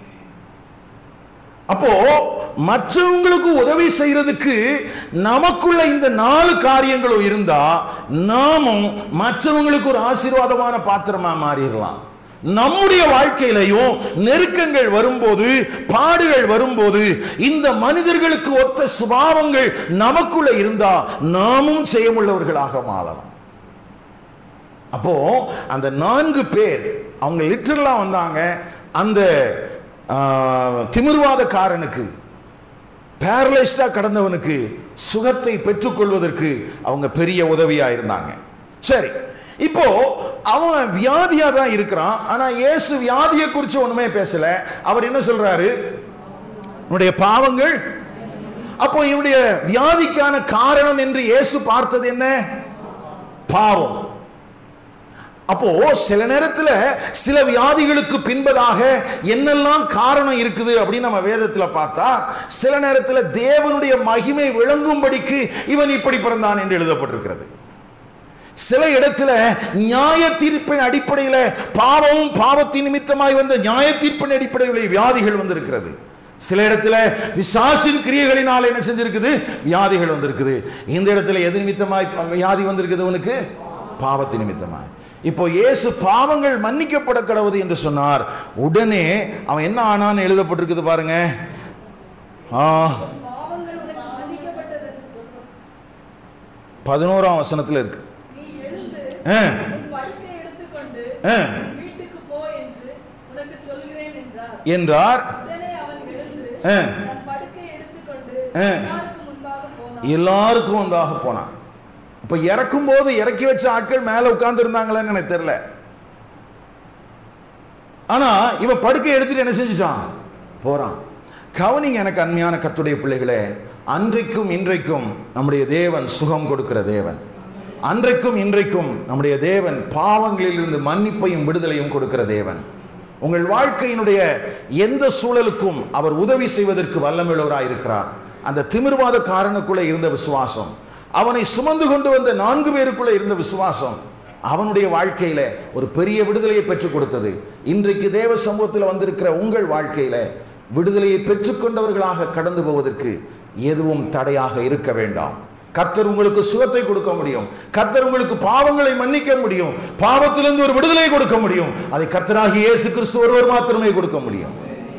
அப்போ மற்றவங்களுக்கு உதவி செய்யறதுக்கு நமக்குள்ள இந்த நாலு காரியங்களும் இருந்தா நாமும் மற்றவங்களுக்கு ஒரு ஆசீர்வாதமான பாத்திரமா மாறிடலாம் நம்முடைய வாழ்க்கையிலையும் நெருக்கங்கள் வரும்போது பாடுகள் வரும்போது இந்த மனிதர்களுக்கு ஒத்த சுபாவங்கள் நமக்குள்ள இருந்தா நாமும் செய்யமுள்ளவர்களாக மாறலாம் அப்போ அந்த நான்கு பேர் அவங்க லிட்டரலா வந்தாங்க அந்த ஆ, திமிர்வாதக்காரனுக்கு பேரலைஸ்டா கடந்தவனுக்கு சுகத்தை பெற்றுக்கொள்வதற்கு அவங்க பெரிய உதவியா இருந்தாங்க சரி இப்போ அவன் வியாதியா தான் இருக்கிறான் ஆனா இயேசு வியாதியை குறித்து ஒண்ணுமே பேசல அவர் என்ன சொல்றாரு உன்னுடைய பாவங்கள் அப்போ இவனுடைய வியாதிக்கான காரணம் என்று இயேசு பார்த்தது என்ன பாவம் அப்போ சில நேரத்துல சில வியாதிகளுக்கு பின்பதாக என்னெல்லாம் காரணம் இருக்குது அப்படின்னு நம்ம வேதத்துல பார்த்தா சில நேரத்துல தேவனுடைய மகிமை விளங்கும்படிக்கு இவன் இப்படி பிறந்தான் என்று எழுதப்பட்டிருக்கிறது சில இடத்துல நியாய தீர்ப்பின் அடிப்படையில பாவமும் பாவத்தின் நிமித்தமாய் வந்த நியாய தீர்ப்பின் அடிப்படையில் வியாதிகள் வந்திருக்கிறது சில இடத்துல பிசாசின் கிரியைகளினால் என்ன செஞ்சிருக்குது வியாதிகள் வந்திருக்குது இந்த இடத்துல எது நிமித்தமாய் வியாதி வந்திருக்குது உனக்கு பாவத்தின் நிமித்தமாய் இப்போ இயேசு பாவங்கள் மன்னிக்கப்பட கடவுது என்று சொன்னார் உடனே அவன் என்ன ஆனான்னு எழுதப்பட்டிருக்குது பாருங்க ஆ பாவங்கள் உனக்கு மன்னிக்கப்பட்டது என்று சொல்லும் பதினோராம் வசனத்துல இருக்கு நீ எழுந்து ஆ, உன் படுக்கை எடுத்துக்கொண்டு ஆ. உன் வீட்டுக்கு போ என்று உனக்கு சொல்கிறேன் என்றார் என்றார் உடனே அவன் எழுந்து ஆ. தன் படுக்கை எடுத்துக்கொண்டு ஆ. எல்லாருக்கு முன்பாக போனான் எல்லாருக்கும் ஒன்றாக போனான் இப்ப இறக்கும் போது இறக்கி வச்ச ஆட்கள் மேல உட்கார்ந்து இருந்தாங்களேன்னு எனக்கு தெரியல ஆனா இவன் படுக்கை எடுத்துட்டு என்ன செஞ்சுட்டான் போறான் கவனிங்க எனக்கு அண்மையான கத்துடைய பிள்ளைகளே அன்றைக்கும் இன்றைக்கும் நம்முடைய தேவன் சுகம் கொடுக்கிற தேவன் அன்றைக்கும் இன்றைக்கும் நம்முடைய தேவன் பாவங்களில் இருந்து மன்னிப்பையும் விடுதலையும் கொடுக்கிற தேவன் உங்கள் வாழ்க்கையினுடைய எந்த சூழலுக்கும் அவர் உதவி செய்வதற்கு வல்லமுள்ளவராய் இருக்கிறார் அந்த திமிர்வாத காரனுக்குள்ளே இருந்த விசுவாசம் அவனை சுமந்து கொண்டு வந்த நான்கு பேருக்குள்ளே இருந்த விசுவாசம் அவனுடைய வாழ்க்கையில ஒரு பெரிய விடுதலையை பெற்றுக் கொடுத்தது இன்றைக்கு தேவ சமூகத்தில் வந்திருக்கிற உங்கள் வாழ்க்கையில விடுதலையை பெற்றுக்கொண்டவர்களாக கடந்து போவதற்கு எதுவும் தடையாக இருக்க வேண்டாம் கர்த்தர் உங்களுக்கு சுகத்தை கொடுக்க முடியும் கர்த்தர் உங்களுக்கு பாவங்களை மன்னிக்க முடியும் பாவத்திலிருந்து ஒரு விடுதலை கொடுக்க முடியும் அதை கர்த்தராகி இயேசு கிறிஸ்து ஒருவர் மாத்திரமே கொடுக்க முடியும்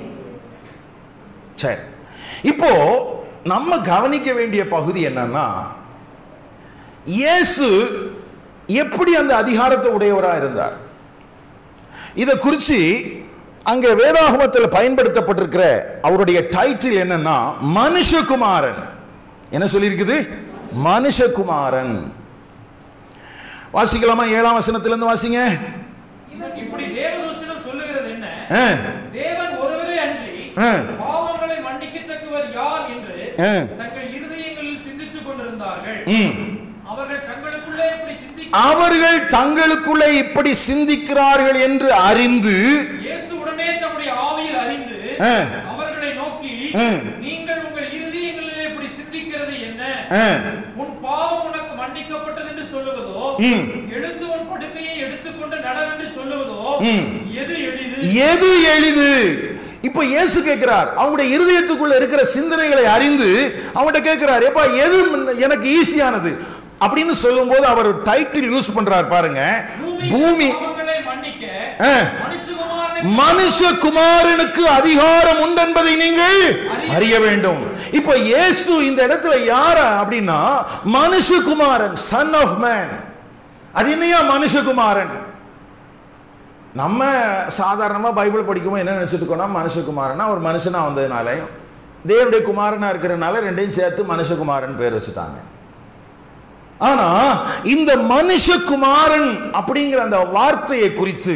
சரி இப்போ நம்ம கவனிக்க வேண்டிய பகுதி என்னன்னா இயேசு எப்படி அந்த அதிகாரத்தை உடையவரா இருந்தார் இதை குறித்து அங்க வேதாகமத்தில் பயன்படுத்தப்பட்டிருக்கிற அவருடைய டைட்டில் என்னன்னா மனுஷகுமாரன் என்ன சொல்லியிருக்குது மனுஷகுமாரன் வாசிக்கலாமா ஏழாம் வசனத்திலிருந்து வாசிங்க இவன் இப்படி தேவதூஷணம் சொல்லுகிறது என்ன ஆ, தேவன் ஒருவரே அன்றி ஆ. பாவங்களை மன்னிக்கத்தக்கவர் யார் என்று ஆ. தங்கள் இருதயங்களில் சிந்தித்துக் கொண்டிருந்தார்கள் ம். அவர்கள் தங்களுக்குள்ளே இப்படி சிந்திக்க அவர்கள் தங்களுக்குள்ளே இப்படி சிந்திக்கிறார்கள் என்று அறிந்து இயேசு உடனே தம்முடைய ஆவியில் அறிந்து ஆ. அவர்களை நோக்கி ஆ. நீங்கள் உங்கள் இருதயங்களிலே இப்படி சிந்திக்கிறது என்ன ஆ, உன் பாவம் உனக்கு மன்னிக்கப்பட்டது என்று சொல்லுவதோ ம். எழுந்து உன் படுக்கையை எடுத்துக்கொண்டு நடவென்று சொல்லுவதோ ம். எது எளிது எது எளிது இப்போ இயேசு கேட்கிறார் அவங்களுடைய இருதயத்துக்குள்ள இருக்கிற சிந்தனைகளை அறிந்து அவங்கள்ட்ட கேட்கிறார் ஏப்பா எது எனக்கு ஈஸியானது அப்படின்னு சொல்லும்போது அவர் டைட்டில் யூஸ் பண்றார் பாருங்க பூமி பாவங்களை மன்னிக்க ஆ. மனுஷகுமாரனை மனுஷகுமாரனுக்கு அதிகாரம் உண்டென்பதை நீங்கள் அறிய வேண்டும் இப்போ இயேசு இந்த இடத்துல யார அப்படின்னா மனுஷகுமாரன் சன் ஆஃப் மேன் அது என்னையா மனுஷகுமாரன் நம்ம சாதாரணமாக பைபிள் படிக்கும்போது என்ன நினைச்சிட்டு இருக்கோம்னா மனுஷகுமாரனா ஒரு மனுஷனா வந்ததுனால தேவனுடைய குமாரனா இருக்கிறனால ரெண்டையும் சேர்த்து மனுஷகுமாரன் பேர் வச்சுட்டாங்க ஆனா இந்த மனுஷகுமாரன் அப்படிங்கிற அந்த வார்த்தையை குறித்து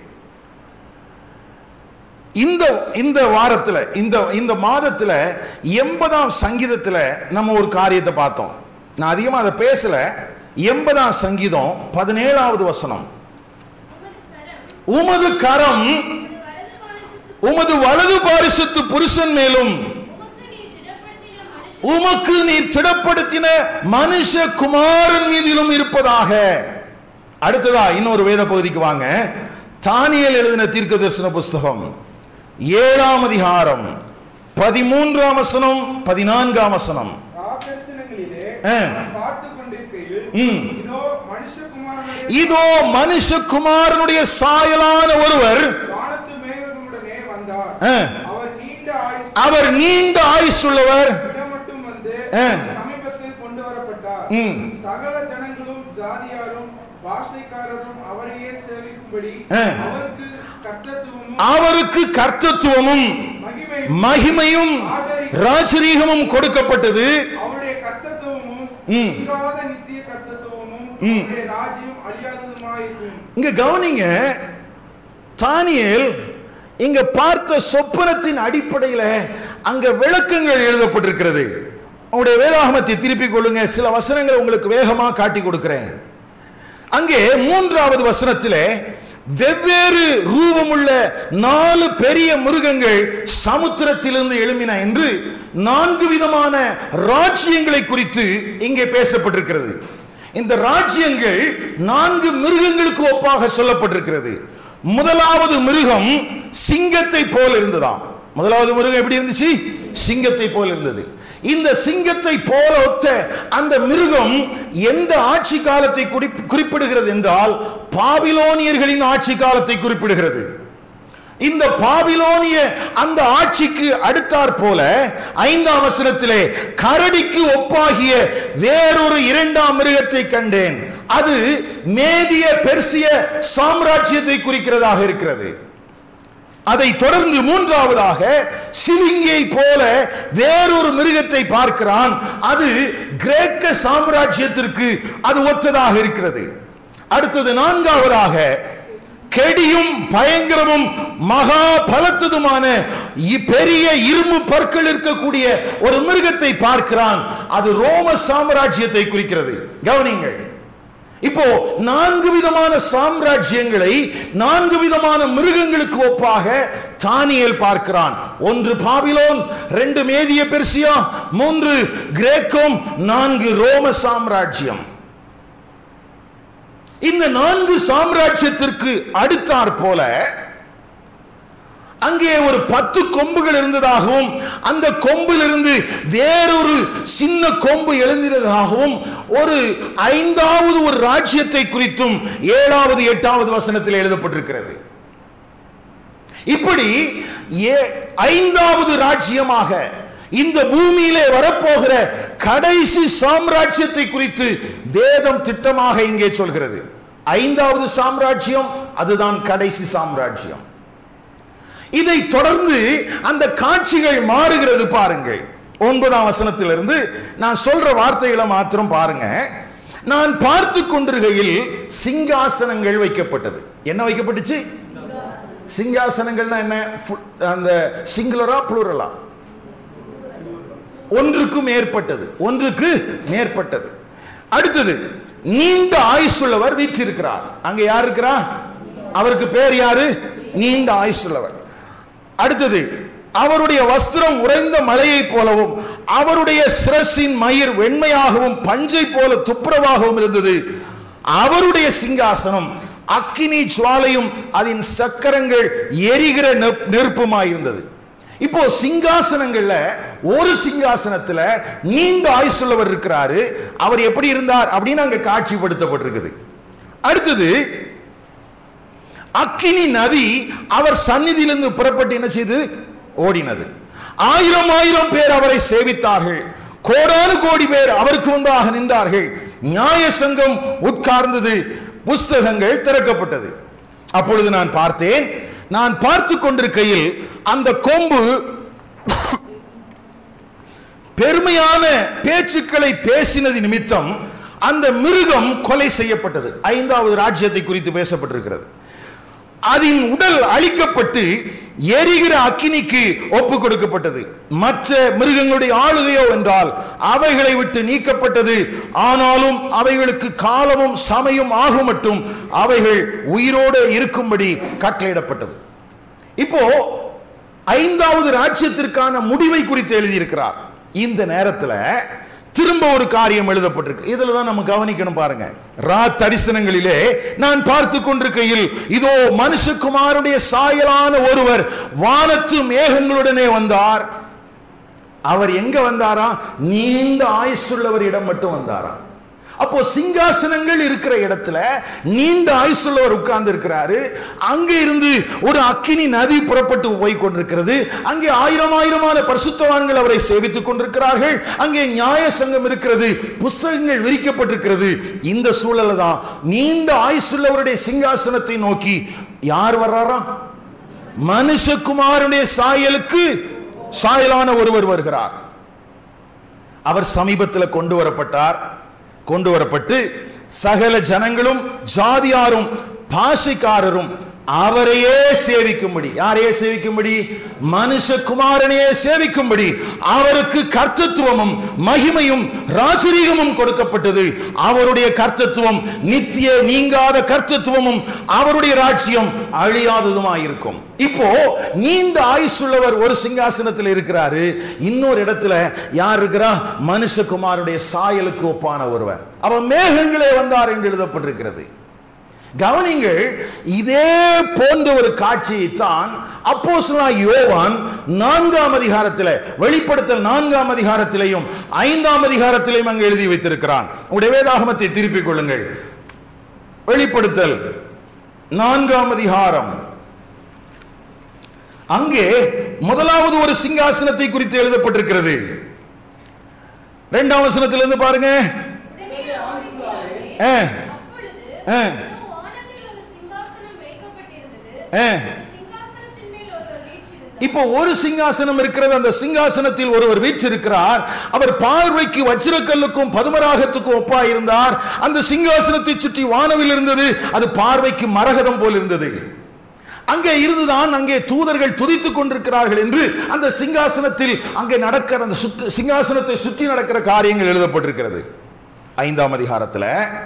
இந்த இந்த வாரத்துல இந்த இந்த மாதத்துல எண்பதாம் சங்கீதத்துல நம்ம ஒரு காரியத்தை பார்த்தோம் நான் அதிகமா அதை பேசல எண்பதாம் சங்கீதம் பதினேழாவது வசனம் உமது கரம் உமது கரம் உமது உமது வலது வலது பாரிசத்து பாரிசத்து புருஷன் மேலும் உமக்கு நீர் திடப்படுத்தின உமக்கு நீர் திடப்படுத்தின மனுஷன் மனுஷ குமாரன் மீதிலும் இருப்பதாக அடுத்ததா இன்னொரு வேத பகுதிக்கு வாங்க தானியல் எழுதின தீர்க்க தரிசன புஸ்தகம் ஏழாம் அதிகாரம் பதிமூன்றாம் வசனம் பதினான்காம் வசனம் ராத்தரிசனங்களிலே ஆ. நான் பார்த்துக் கொண்டிருக்கையில் ம். இதோ மனுஷகுமாரனுடைய இதோ மனுஷகுமாரனுடைய சாயலான ஒருவர் வானத்து மேகங்களுடனே வந்தார் ஆ, அவர் நீண்ட ஆயுசு அவர் நீண்ட ஆயுசுள்ளவர் மட்டும் வந்து ஆ. சமீபத்தில் கொண்டு வரப்பட்டார் ம். சகல ஜனங்களும் ஜாதியாரும் பாஷைக்காரரும் அவரையே சேவிக்கும்படி ஆ. அவருக்கு கர்த்தத்துவமும் அவருக்கு கர்த்தத்துவமும் மகிமையும் மகிமையும் ராஜரீகமும் கொடுக்கப்பட்டது அவருடைய கர்த்தத்துவமும் ம். நீங்காத நித்திய கர்த்தத்துவமும் ம். அவருடைய ராஜ்யம் அழியாததுமாயிருக்கும் இங்க கவனிங்க தானியேல் இங்க பார்த்த சொப்பனத்தின் அடிப்படையில அங்க விளக்கங்கள் எழுதப்பட்டிருக்கிறது உங்களுடைய வேதாகமத்தை திருப்பிக் கொள்ளுங்க சில வசனங்களை உங்களுக்கு வேகமா காட்டி கொடுக்கிறேன் அங்கே மூன்றாவது வசனத்திலே வெவ்வேறு ரூபமுள்ள நாலு பெரிய மிருகங்கள் சமுத்திரத்திலிருந்து எழும்பின என்று நான்கு விதமான ராஜ்யங்களை குறித்து இங்கே பேசப்பட்டிருக்கிறது இந்த ராஜ்யங்கள் நான்கு மிருகங்களுக்கு ஒப்பாக சொல்லப்பட்டிருக்கிறது முதலாவது மிருகம் சிங்கத்தை போல் இருந்ததாம் முதலாவது மிருகம் எப்படி இருந்துச்சு சிங்கத்தை போல் இருந்தது இந்த சிங்கத்தை போல ஒத்த அந்த மிருகம் எந்த ஆட்சி காலத்தை குறிப்- குறிப்பிடுகிறது என்றால் பாபிலோனியர்களின் ஆட்சி காலத்தை குறிப்பிடுகிறது இந்த பாபிலோனிய அந்த ஆட்சிக்கு அடுத்தாற் போல ஐந்தாம் வசனத்திலே கரடிக்கு ஒப்பாகிய வேறொரு இரண்டாம் மிருகத்தை கண்டேன் அது மேதிய பெர்சிய சாம்ராஜ்யத்தை குறிக்கிறதாக இருக்கிறது அதை தொடர்ந்து மூன்றாவதாக சிவிங்கியை போல வேறொரு மிருகத்தை பார்க்கிறான் அது கிரேக்க சாம்ராஜ்யத்திற்கு அது ஒத்ததாக இருக்கிறது அடுத்தது நான்காவதாக கெடியும் பயங்கரமும் மகா பலத்ததுமான இ- பெரிய இரும்பு பற்கள் இருக்கக்கூடிய ஒரு மிருகத்தை பார்க்கிறான் அது ரோம சாம்ராஜ்யத்தை குறிக்கிறது கவனிங்கள் இப்போ நான்கு விதமான சாம்ராஜ்யங்களை நான்கு விதமான மிருகங்களுக்கு ஒப்பாக தானியேல் பார்க்கிறான் ஒன்று பாபிலோன் ரெண்டு மேதிய பெர்சியா மூன்று கிரேக்கம் நான்கு ரோம சாம்ராஜ்யம் இந்த நான்கு சாம்ராஜ்யத்திற்கு அடுத்தாற் போல அங்கே ஒரு பத்து கொம்புகள் இருந்ததாகவும் அந்த கொம்பிலிருந்து வேறொரு சின்ன கொம்பு எழுந்திருந்ததாகவும் ஒரு ஐந்தாவது ஒரு ராஜ்யத்தை குறித்தும் ஏழாவது எட்டாவது வசனத்தில் எழுதப்பட்டிருக்கிறது இப்படி ஏ- ஐந்தாவது ராஜ்யமாக இந்த பூமியிலே வரப்போகிற கடைசி சாம்ராஜ்யத்தை குறித்து வேதம் திட்டமாக இங்கே சொல்கிறது ஐந்தாவது சாம்ராஜ்யம் அதுதான் கடைசி சாம்ராஜ்யம் இதை தொடர்ந்து அந்த காட்சிகள் மாறுகிறது பாருங்கள் ஒன்பதாம் வசனத்திலிருந்து நான் சொல்ற வார்த்தைகளை மாத்திரம் பாருங்க நான் பார்த்து கொண்டிருக்கையில் சிங்காசனங்கள் வைக்கப்பட்டது என்ன வைக்கப்பட்டுச்சு சிங்காசனங்கள்னா என்ன Full- அந்த சிங்குலரா புளூரலா ஒன்றுக்கு மேற்பட்டது ஒன்றுக்கு மேற்பட்டது அடுத்தது நீண்ட ஆயுசுள்ளவர் வீற்றிருக்கிறார் அங்க யார் இருக்கிறா அவருக்கு பேர் யாரு நீண்ட ஆயுசுள்ளவர் அடுத்தது அவருடைய வஸ்திரம் உறைந்த மலையைப் போலவும் அவருடைய சிரசின் மயிர் வெண்மையாகவும் பஞ்சை போல துப்புரவாகவும் இருந்தது அவருடைய சிங்காசனம் அக்கினி ஜுவாலையும் அதன் சக்கரங்கள் எரிகிற நெப்- நெருப்புமாயிருந்தது இப்போ சிங்காசனங்கள்ல ஒரு சிங்காசனத்துல நீண்ட ஆயுசுள்ளவர் இருக்கிறாரு அவர் எப்படி இருந்தார் அப்படின்னு அங்க காட்சிப்படுத்தப்பட்டிருக்குது அடுத்தது அக்கினி நதி அவர் சந்நிதியிலிருந்து புறப்பட்டு என்ன செய்து ஓடினது ஆயிரம் ஆயிரம் பேர் அவரை சேவித்தார்கள் கோடானு கோடி பேர் அவருக்கு முன்பாக நின்றார்கள் நியாய சங்கம் உட்கார்ந்தது புஸ்தகங்கள் திறக்கப்பட்டது அப்பொழுது நான் பார்த்தேன் நான் பார்த்து கொண்டிருக்கையில் அந்த கொம்பு பெருமையான பேச்சுக்களை பேசினது நிமித்தம் அந்த மிருகம் கொலை செய்யப்பட்டது ஐந்தாவது ராஜ்யத்தை குறித்து பேசப்பட்டிருக்கிறது அதன் உடல் அழிக்கப்பட்டு எரிகிற அக்கினிக்கு ஒப்பு கொடுக்கப்பட்டது மற்ற மிருகங்களுடைய ஆளுகையோ என்றால் அவைகளை விட்டு நீக்கப்பட்டது ஆனாலும் அவைகளுக்கு காலமும் சமயம் ஆகும் மட்டும் அவைகள் உயிரோடு இருக்கும்படி கட்டளையிடப்பட்டது இப்போ ஐந்தாவது ராஜ்யத்திற்கான முடிவை குறித்து எழுதியிருக்கிறார் இந்த நேரத்துல திரும்ப ஒரு காரியம் எழுதப்பட்டிருக்கு இதுல தான் நம்ம கவனிக்கணும் பாருங்க ரா தரிசனங்களிலே நான் பார்த்து கொண்டிருக்கையில் இதோ மனுஷகுமாருடைய சாயலான ஒருவர் வானத்து மேகங்களுடனே வந்தார் அவர் எங்க வந்தாரா நீண்ட ஆயுசுள்ளவரிடம் மட்டும் வந்தாரா அப்போ சிங்காசனங்கள் இருக்கிற இடத்துல நீண்ட ஆயுசுள்ளவர் உட்கார்ந்து இருக்கிறாரு அங்க இருந்து ஒரு அக்கினி நதி புறப்பட்டு போய் கொண்டிருக்கிறது அங்கே ஆயிரம் ஆயிரமான பரிசுத்தவான்கள் அவரை சேவித்துக் கொண்டிருக்கிறார்கள் அங்கே நியாய சங்கம் இருக்கிறது புஸ்தகங்கள் விரிக்கப்பட்டிருக்கிறது இந்த சூழல்ல தான் நீண்ட ஆயுசுள்ளவருடைய சிங்காசனத்தை நோக்கி யார் வர்றாராம் மனுஷகுமாரனுடைய சாயலுக்கு சாயலான ஒருவர் வருகிறார் அவர் சமீபத்தில் கொண்டு வரப்பட்டார் கொண்டு வரப்பட்டு சகல ஜனங்களும் ஜாதியாரும் பாஷைக்காரரும் அவரையே சேவிக்கும்படி யாரையே சேவிக்கும்படி மனுஷகுமாரனையே சேவிக்கும்படி அவருக்கு கர்த்தத்துவமும் மகிமையும் ராஜரீகமும் கொடுக்கப்பட்டது அவருடைய கர்த்தத்துவம் நித்திய நீங்காத கர்த்தத்துவமும் அவருடைய ராஜ்யம் அழியாததுமாயிருக்கும் இப்போ நீண்ட ஆயுசுள்ளவர் ஒரு சிங்காசனத்தில் இருக்கிறாரு இன்னொரு இடத்துல யார் இருக்கிறா மனுஷகுமாருடைய சாயலுக்கு ஒப்பான ஒருவர் அவன் மேகங்களே வந்தார் என்று எழுதப்பட்டிருக்கிறது கவனிங்கள் இதே போன்ற ஒரு காட்சியை தான் அப்போஸ்தலனாகிய யோவான் நான்காம் அதிகாரத்தில் வெளிப்படுத்தல் நான்காம் அதிகாரத்திலையும் ஐந்தாம் அதிகாரத்திலையும் அங்கு எழுதி வைத்திருக்கிறான் உடைய வேதாகமத்தை திருப்பிக் கொள்ளுங்கள் வெளிப்படுத்தல் நான்காம் அதிகாரம் அங்கே முதலாவது ஒரு சிங்காசனத்தை குறித்து எழுதப்பட்டிருக்கிறது இரண்டாம் வசனத்திலிருந்து பாருங்க உடனே ஆவிக்குள்ளாரே, ஆ, அப்பொழுது ஆ. இதோ வானத்தில் ஒரு சிங்காசனம் வைக்கப்பட்டிருந்தது. ஆ. அந்த சிங்காசனத்தின் மேல் ஒருவர் வீற்றிருந்தார். இப்போ ஒரு சிங்காசனம் இருக்கிறது அந்த சிங்காசனத்தில் ஒருவர் வீற்றிருக்கிறார் அவர் பார்வைக்கு வஜ்ரக்கல்லுக்கும் பதுமராகத்துக்கும் ஒப்பா இருந்தார் அந்த சிங்காசனத்தை சுற்றி வானவில் இருந்தது அது பார்வைக்கு மரகதம் போல் இருந்தது அங்கே இருந்துதான் அங்கே தூதர்கள் துதித்துக் கொண்டிருக்கிறார்கள் என்று அந்த சிங்காசனத்தில் அங்கே நடக்கிற அந்த சுற்று- சிங்காசனத்தை சுற்றி நடக்கிற காரியங்கள் எழுதப்பட்டிருக்கிறது ஐந்தாம் அதிகாரத்துல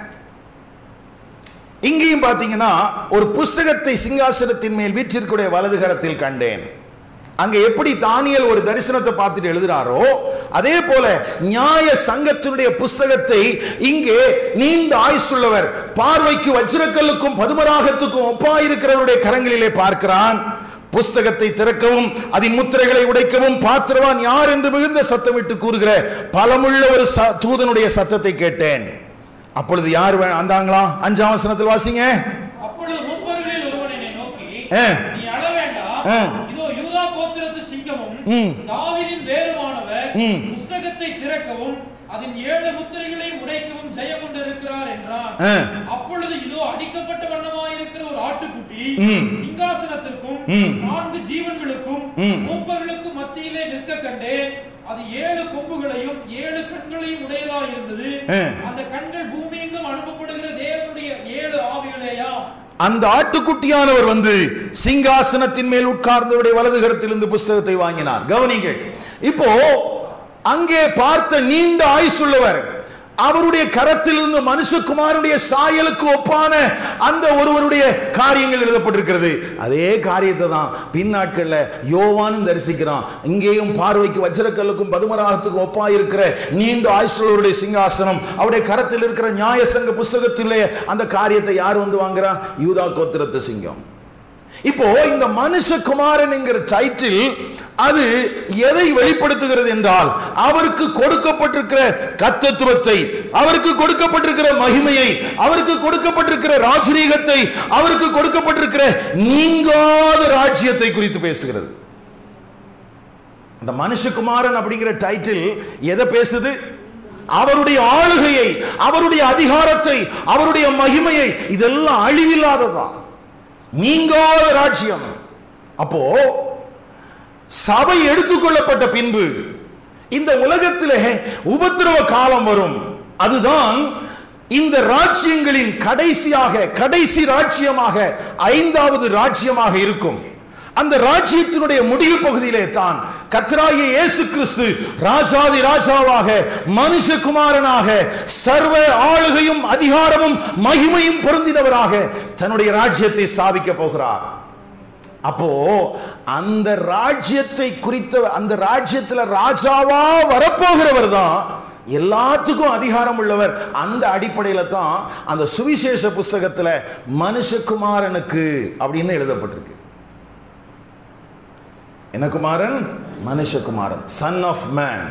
இங்கேயும் பாத்தீங்கன்னா ஒரு புஸ்தகத்தை சிங்காசனத்தின் மேல் வீற்றிற்குடைய வலது கரத்தில் கண்டேன் அங்க எப்படி தானியல் ஒரு தரிசனத்தை பார்த்துட்டு எழுதுறாரோ அதே போல நியாய சங்கத்தினுடைய புஸ்தகத்தை இங்கே நீண்ட ஆயுசுள்ளவர் பார்வைக்கு வஜ்ரக்கல்லுக்கும் பதுமராகத்துக்கும் ஒப்பாயிருக்கிறவருடைய கரங்களிலே பார்க்கிறான் புஸ்தகத்தை திறக்கவும் அதன் முத்திரைகளை உடைக்கவும் பாத்திரவான் யார் என்று மிகுந்த சத்தமிட்டு கூறுகிற பலமுள்ள ஒரு ச- தூதனுடைய சத்தத்தை கேட்டேன் அப்பொழுது யார் வே- வந்தாங்களா அஞ்சாம் வசனத்தில் வாசிங்க அப்பொழுது முப்பர்களில் ஒருவன் என்னை நோக்கி ஆ. நீ அழ வேண்டாம் ஆ. இதோ யூதா கோத்திரத்து சிங்கமும் ம். தாவீதின் வேறுமானவர் ம். புஸ்தகத்தை திறக்கவும் அதன் ஏழு முத்திரைகளையும் உடைக்கவும் ஜெயம் கொண்டிருக்கிறார் என்றான் ஆ. அப்பொழுது இதோ அடிக்கப்பட்ட வண்ணமாயிருக்கிற ஒரு ஆட்டுக்குட்டி ம். சிங்காசனத்திற்கும் ம். நான்கு ஜீவன்களுக்கும் ம். மூப்பர்களுக்கும் மத்தியிலே நிற்க கண்டேன் அது ஏழு கொம்புகளையும் ஏழு கண்களையும் உடையதா இருந்தது ஆ. அந்த கண்கள் பூமியெங்கும் அனுப்பப்படுகிற தேவனுடைய ஏழு ஆவிகளேயா அந்த ஆட்டுக்குட்டியானவர் வந்து சிங்காசனத்தின் மேல் உட்கார்ந்தவருடைய வலது கரத்திலிருந்து புஸ்தகத்தை வாங்கினார் கவனிங்கள் இப்போ அங்கே பார்த்த நீண்ட ஆயுசுள்ளவர் அவருடைய கரத்திலிருந்து மனுஷகுமாருடைய சாயலுக்கு ஒப்பான அந்த ஒருவருடைய காரியங்கள் எழுதப்பட்டிருக்கிறது அதே காரியத்தை தான் பின்னாட்கள்ல யோவானும் தரிசிக்கிறான் இங்கேயும் பார்வைக்கு வஜ்ரக்கல்லுக்கும் பதுமராகத்துக்கும் ஒப்பா இருக்கிற நீண்ட ஆயுசுள்ளவருடைய சிங்காசனம் அவருடைய கரத்தில் இருக்கிற நியாய சங்க புஸ்தகத்திலே அந்த காரியத்தை யார் வந்து வாங்குறா யூதா கோத்திரத்து சிங்கம் இப்போ இந்த மனுஷகுமாரன் என்கிற டைட்டில் அது எதை வெளிப்படுத்துகிறது என்றால் அவருக்கு கொடுக்கப்பட்டிருக்கிற கத்தத்துவத்தை அவருக்கு கொடுக்கப்பட்டிருக்கிற மகிமையை அவருக்கு கொடுக்கப்பட்டிருக்கிற ராஜரீகத்தை அவருக்கு கொடுக்கப்பட்டிருக்கிற நீங்காத ராஜ்யத்தை குறித்து பேசுகிறது இந்த மனுஷகுமாரன் அப்படிங்கிற டைட்டில் எதை பேசுது அவருடைய ஆளுகையை அவருடைய அதிகாரத்தை அவருடைய மகிமையை இதெல்லாம் அழிவில்லாததான் நீங்காத ராஜ்யம் அப்போ சபை எடுத்துக்கொள்ளப்பட்ட பின்பு இந்த உலகத்திலே உபத்திரவ காலம் வரும் அதுதான் இந்த ராஜ்யங்களின் கடைசியாக கடைசி ராஜ்யமாக ஐந்தாவது ராஜ்யமாக இருக்கும் அந்த ராஜ்யத்தினுடைய முடிவு பகுதியிலே தான் கத்ராகிய இயேசு கிறிஸ்து ராஜாதி ராஜாவாக மனுஷகுமாரனாக சர்வ ஆளுகையும் அதிகாரமும் மகிமையும் பொருந்தினவராக தன்னுடைய ராஜ்யத்தை ஸ்தாபிக்க போகிறார் அப்போ அந்த ராஜ்யத்தை குறித்த அந்த ராஜ்யத்துல ராஜாவா வரப்போகிறவர் தான் எல்லாத்துக்கும் அதிகாரம் உள்ளவர் அந்த அடிப்படையில தான் அந்த சுவிசேஷ புஸ்தகத்துல மனுஷகுமாரனுக்கு அப்படின்னு எழுதப்பட்டிருக்கு என்ன குமாரன் மனுஷகுமாரன் சன் ஆஃப் மேன்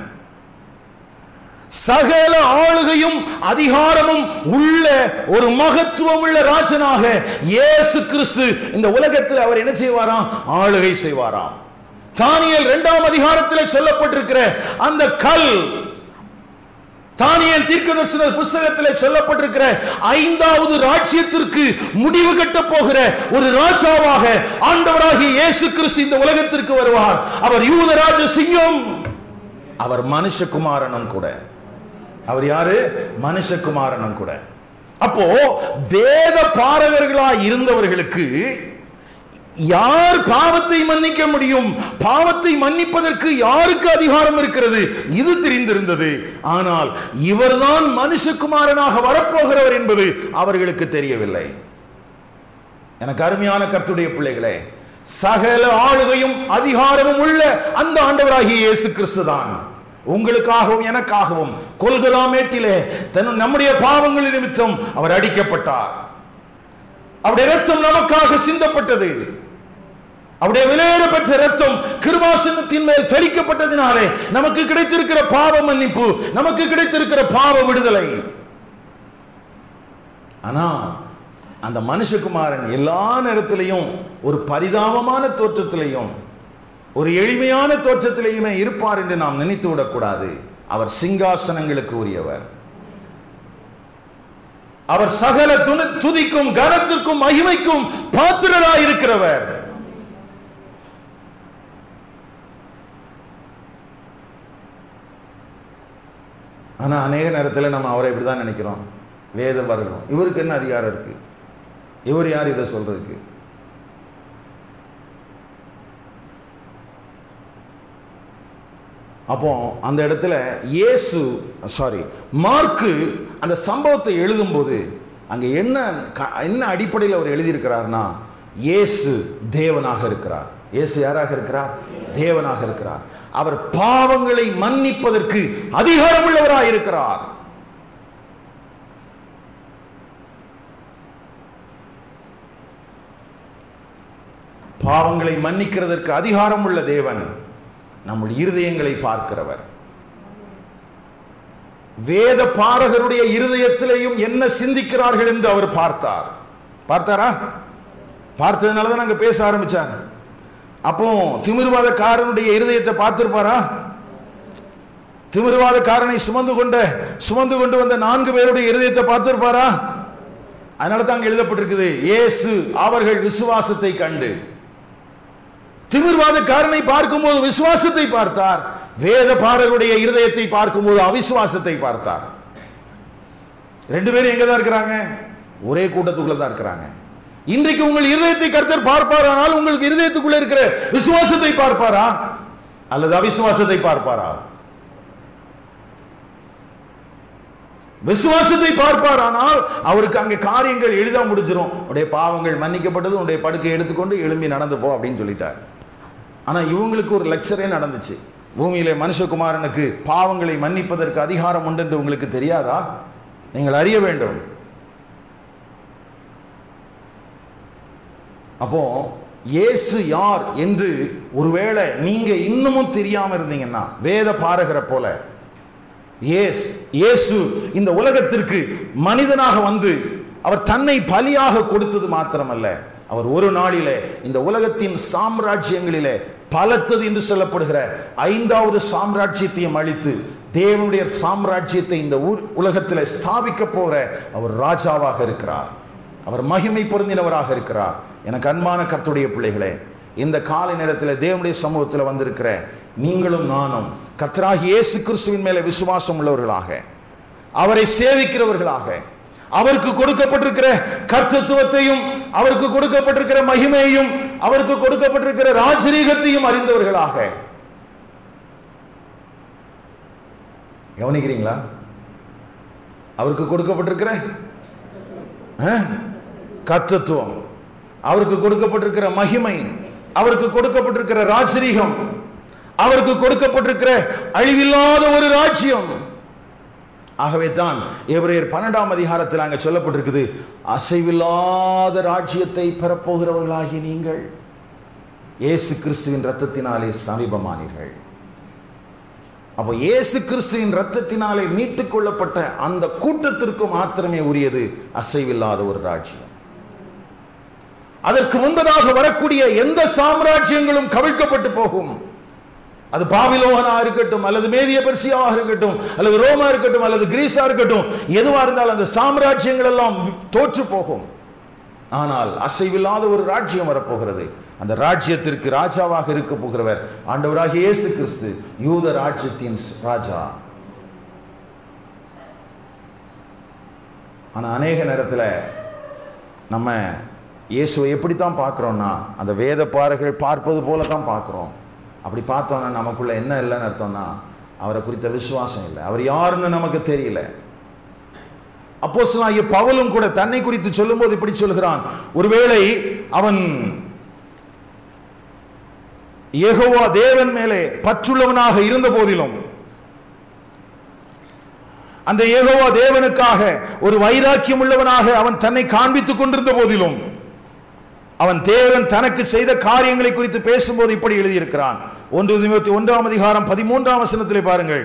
சகல ஆளுகையும் அதிகாரமும் உள்ள ஒரு மகத்துவம் உள்ள ராஜனாக இயேசு கிறிஸ்து இந்த உலகத்தில் அவர் என்ன செய்வாராம் ஆளுகை செய்வாராம் தானியல் இரண்டாம் அதிகாரத்தில் சொல்லப்பட்டிருக்கிற அந்த கல் தானியல் தீர்க்கதரிசன புஸ்தகத்தில் சொல்லப்பட்டிருக்கிற ஐந்தாவது ராஜ்யத்திற்கு முடிவு கட்ட போகிற ஒரு ராஜாவாக ஆண்டவராகிய இயேசு கிறிஸ்து இந்த உலகத்திற்கு வருவார் அவர் யூதராஜ சிங்கம் அவர் மனுஷகுமாரனும் கூட அவர் யாரு மனுஷகுமாரனும் கூட அப்போ வேத பாரகர்களாய் இருந்தவர்களுக்கு யார் பாவத்தை மன்னிக்க முடியும் பாவத்தை மன்னிப்பதற்கு யாருக்கு அதிகாரம் இருக்கிறது இது தெரிந்திருந்தது ஆனால் இவர்தான் மனுஷகுமாரனாக வரப்போகிறவர் என்பது அவர்களுக்கு தெரியவில்லை எனக்கு அருமையான கர்த்துடைய பிள்ளைகளே சகல ஆளுகையும் அதிகாரமும் உள்ள அந்த ஆண்டவராகிய இயேசு கிறிஸ்து தான் உங்களுக்காகவும் எனக்காகவும் கொல்கதா மேட்டிலே தன் நம்முடைய பாவங்கள் நிமித்தம் அவர் அடிக்கப்பட்டார் அவருடைய ரத்தம் நமக்காக சிந்தப்பட்டது அவருடைய விலையேற பெற்ற ரத்தம் கிருபாசனத்தின் மேல் தெளிக்கப்பட்டதினாலே நமக்கு கிடைத்திருக்கிற பாவ மன்னிப்பு நமக்கு கிடைத்திருக்கிற பாவ விடுதலை ஆனா அந்த மனுஷகுமாரன் எல்லா நேரத்திலையும் ஒரு பரிதாபமான தோற்றத்திலையும் ஒரு எளிமையான தோற்றத்திலேயுமே இருப்பார் என்று நாம் நினைத்து விடக்கூடாது அவர் சிங்காசனங்களுக்கு உரியவர் அவர் சகல துணி துதிக்கும் கனத்திற்கும் மகிமைக்கும் பாத்திரராய் இருக்கிறவர் ஆனா அநேக நேரத்தில் நம்ம அவரை இப்படிதான் நினைக்கிறோம் வேதம் வரணும் இவருக்கு என்ன அதிகாரம் இருக்கு இவர் யார் இதை சொல்றதுக்கு அப்போ அந்த இடத்துல இயேசு சாரி மார்க்கு அந்த சம்பவத்தை எழுதும்போது அங்க என்ன க- என்ன அடிப்படையில் அவர் எழுதியிருக்கிறார்னா இயேசு தேவனாக இருக்கிறார் இயேசு யாராக இருக்கிறார் தேவனாக இருக்கிறார் அவர் பாவங்களை மன்னிப்பதற்கு அதிகாரமுள்ளவராக இருக்கிறார் பாவங்களை மன்னிக்கிறதற்கு அதிகாரம் உள்ள தேவன் நம்முடைய இருதயங்களை பார்க்கிறவர் வேத பாரகருடைய இருதயத்திலேயும் என்ன சிந்திக்கிறார்கள் என்று அவர் பார்த்தார் பார்த்தாரா பார்த்ததுனால தான் நாங்க பேச ஆரம்பிச்சாங்க அப்போ திமிர்வாதக்காரனுடைய இருதயத்தை பார்த்திருப்பாரா திமிர்வாதக்காரனை சுமந்து கொண்ட சுமந்து கொண்டு வந்த நான்கு பேருடைய இருதயத்தை பார்த்திருப்பாரா அதனால தான் அங்க எழுதப்பட்டிருக்குது இயேசு அவர்கள் விசுவாசத்தை கண்டு திமிர்வாதக்காரனை பார்க்கும்போது விசுவாசத்தை பார்த்தார் வேத பாரருடைய இருதயத்தை பார்க்கும்போது அவிசுவாசத்தை பார்த்தார் ரெண்டு பேரும் எங்க தான் இருக்கிறாங்க ஒரே கூட்டத்துக்குள்ள தான் இருக்கிறாங்க இன்றைக்கு உங்கள் இருதயத்தை கர்த்தர் பார்ப்பாரானால் உங்களுக்கு இருதயத்துக்குள்ள இருக்கிற விசுவாசத்தை பார்ப்பாரா அல்லது அவிசுவாசத்தை பார்ப்பாரா விசுவாசத்தை பார்ப்பாரானால் அவருக்கு அங்கே காரியங்கள் எளிதா முடிஞ்சிரும் உடைய பாவங்கள் மன்னிக்கப்பட்டது உடைய படுக்கை எடுத்துக்கொண்டு எழும்பி நடந்து போ அப்படின்னு சொல்லிட்டார் ஆனா இவங்களுக்கு ஒரு லெக்சரே நடந்துச்சு பூமியிலே மனுஷகுமாரனுக்கு பாவங்களை மன்னிப்பதற்கு அதிகாரம் உண்டு என்று உங்களுக்கு தெரியாதா நீங்கள் அறிய வேண்டும் அப்போ இயேசு யார் என்று ஒருவேளை நீங்க இன்னமும் தெரியாம இருந்தீங்கன்னா வேத பாரகரை போல இயேசு இயேசு இந்த உலகத்திற்கு மனிதனாக வந்து அவர் தன்னை பலியாக கொடுத்தது மாத்திரமல்ல அவர் ஒரு நாளிலே இந்த உலகத்தின் சாம்ராஜ்யங்களிலே பலத்தது என்று சொல்லப்படுகிற ஐந்தாவது சாம்ராஜ்யத்தையும் அழித்து தேவனுடைய சாம்ராஜ்யத்தை இந்த ஊர் உலகத்தில் ஸ்தாபிக்க போற அவர் ராஜாவாக இருக்கிறார் அவர் மகிமை பொருந்தினவராக இருக்கிறார் எனக்கு அன்பான கர்த்தருடைய பிள்ளைகளே இந்த காலை நேரத்தில் தேவனுடைய சமூகத்தில் வந்திருக்கிற நீங்களும் நானும் கர்த்தராகி இயேசு கிறிஸ்துவின் மேலே விசுவாசம் உள்ளவர்களாக அவரை சேவிக்கிறவர்களாக அவருக்கு கொடுக்கப்பட்டிருக்கிற கர்த்தத்துவத்தையும் அவருக்கு கொடுக்கப்பட்டிருக்கிற மகிமையையும் அவருக்கு கொடுக்கப்பட்டிருக்கிற ராஜரீகத்தையும் அறிந்தவர்களாக கவனிக்கிறீங்களா அவருக்கு கொடுக்கப்பட்டிருக்கிற ஆ? கர்த்தத்துவம் அவருக்கு கொடுக்கப்பட்டிருக்கிற மகிமை அவருக்கு கொடுக்கப்பட்டிருக்கிற ராஜரீகம் அவருக்கு கொடுக்கப்பட்டிருக்கிற அழிவில்லாத ஒரு ராஜ்யம் ஆகவே தான் எபிரேயர் பன்னெண்டாம் அதிகாரத்தில் அங்கே சொல்லப்பட்டிருக்குது அசைவில்லாத ராஜ்யத்தை பெறப்போகிறவர்களாகி நீங்கள் இயேசு கிறிஸ்துவின் ரத்தத்தினாலே சமீபமானீர்கள் அப்போ இயேசு கிறிஸ்துவின் ரத்தத்தினாலே மீட்டுக் கொள்ளப்பட்ட அந்த கூட்டத்திற்கு மாத்திரமே உரியது அசைவில்லாத ஒரு ராஜ்யம் அதற்கு முன்பதாக வரக்கூடிய எந்த சாம்ராஜ்யங்களும் கவிழ்க்கப்பட்டு போகும் அது பாபிலோகனா இருக்கட்டும் அல்லது மேதிய பெர்சியாவாக இருக்கட்டும் அல்லது ரோமா இருக்கட்டும் அல்லது கிரீஸா இருக்கட்டும் எதுவா இருந்தாலும் அந்த சாம்ராஜ்யங்கள் எல்லாம் தோற்று போகும் ஆனால் அசைவில்லாத ஒரு ராஜ்யம் வரப்போகிறது அந்த ராஜ்யத்திற்கு ராஜாவாக இருக்க போகிறவர் ஆண்டவராக இயேசு கிறிஸ்து யூத ராஜ்யத்தின் ராஜா ஆனா அநேக நேரத்தில் நம்ம இயேசுவை எப்படி தான் பார்க்குறோம்னா அந்த வேத பாறைகள் பார்ப்பது போல தான் பார்க்குறோம் அப்படி பார்த்தோன்னா நமக்குள்ள என்ன இல்லைன்னு அர்த்தம்னா அவரை குறித்த விசுவாசம் இல்லை அவர் யாருன்னு நமக்கு தெரியல அப்போ பவுலும் கூட தன்னை குறித்து சொல்லும்போது இப்படி சொல்கிறான் ஒருவேளை அவன் யெகோவா தேவன் மேலே பற்றுள்ளவனாக இருந்த போதிலும் அந்த யெகோவா தேவனுக்காக ஒரு வைராக்கியம் உள்ளவனாக அவன் தன்னை காண்பித்துக் கொண்டிருந்த போதிலும் அவன் தேவன் தனக்கு செய்த காரியங்களை குறித்து பேசும்போது இப்படி எழுதியிருக்கிறான் ஒன்று இருபத்தி ஒன்றாம் அதிகாரம் பதிமூன்றாம் வசனத்திலே பாருங்கள்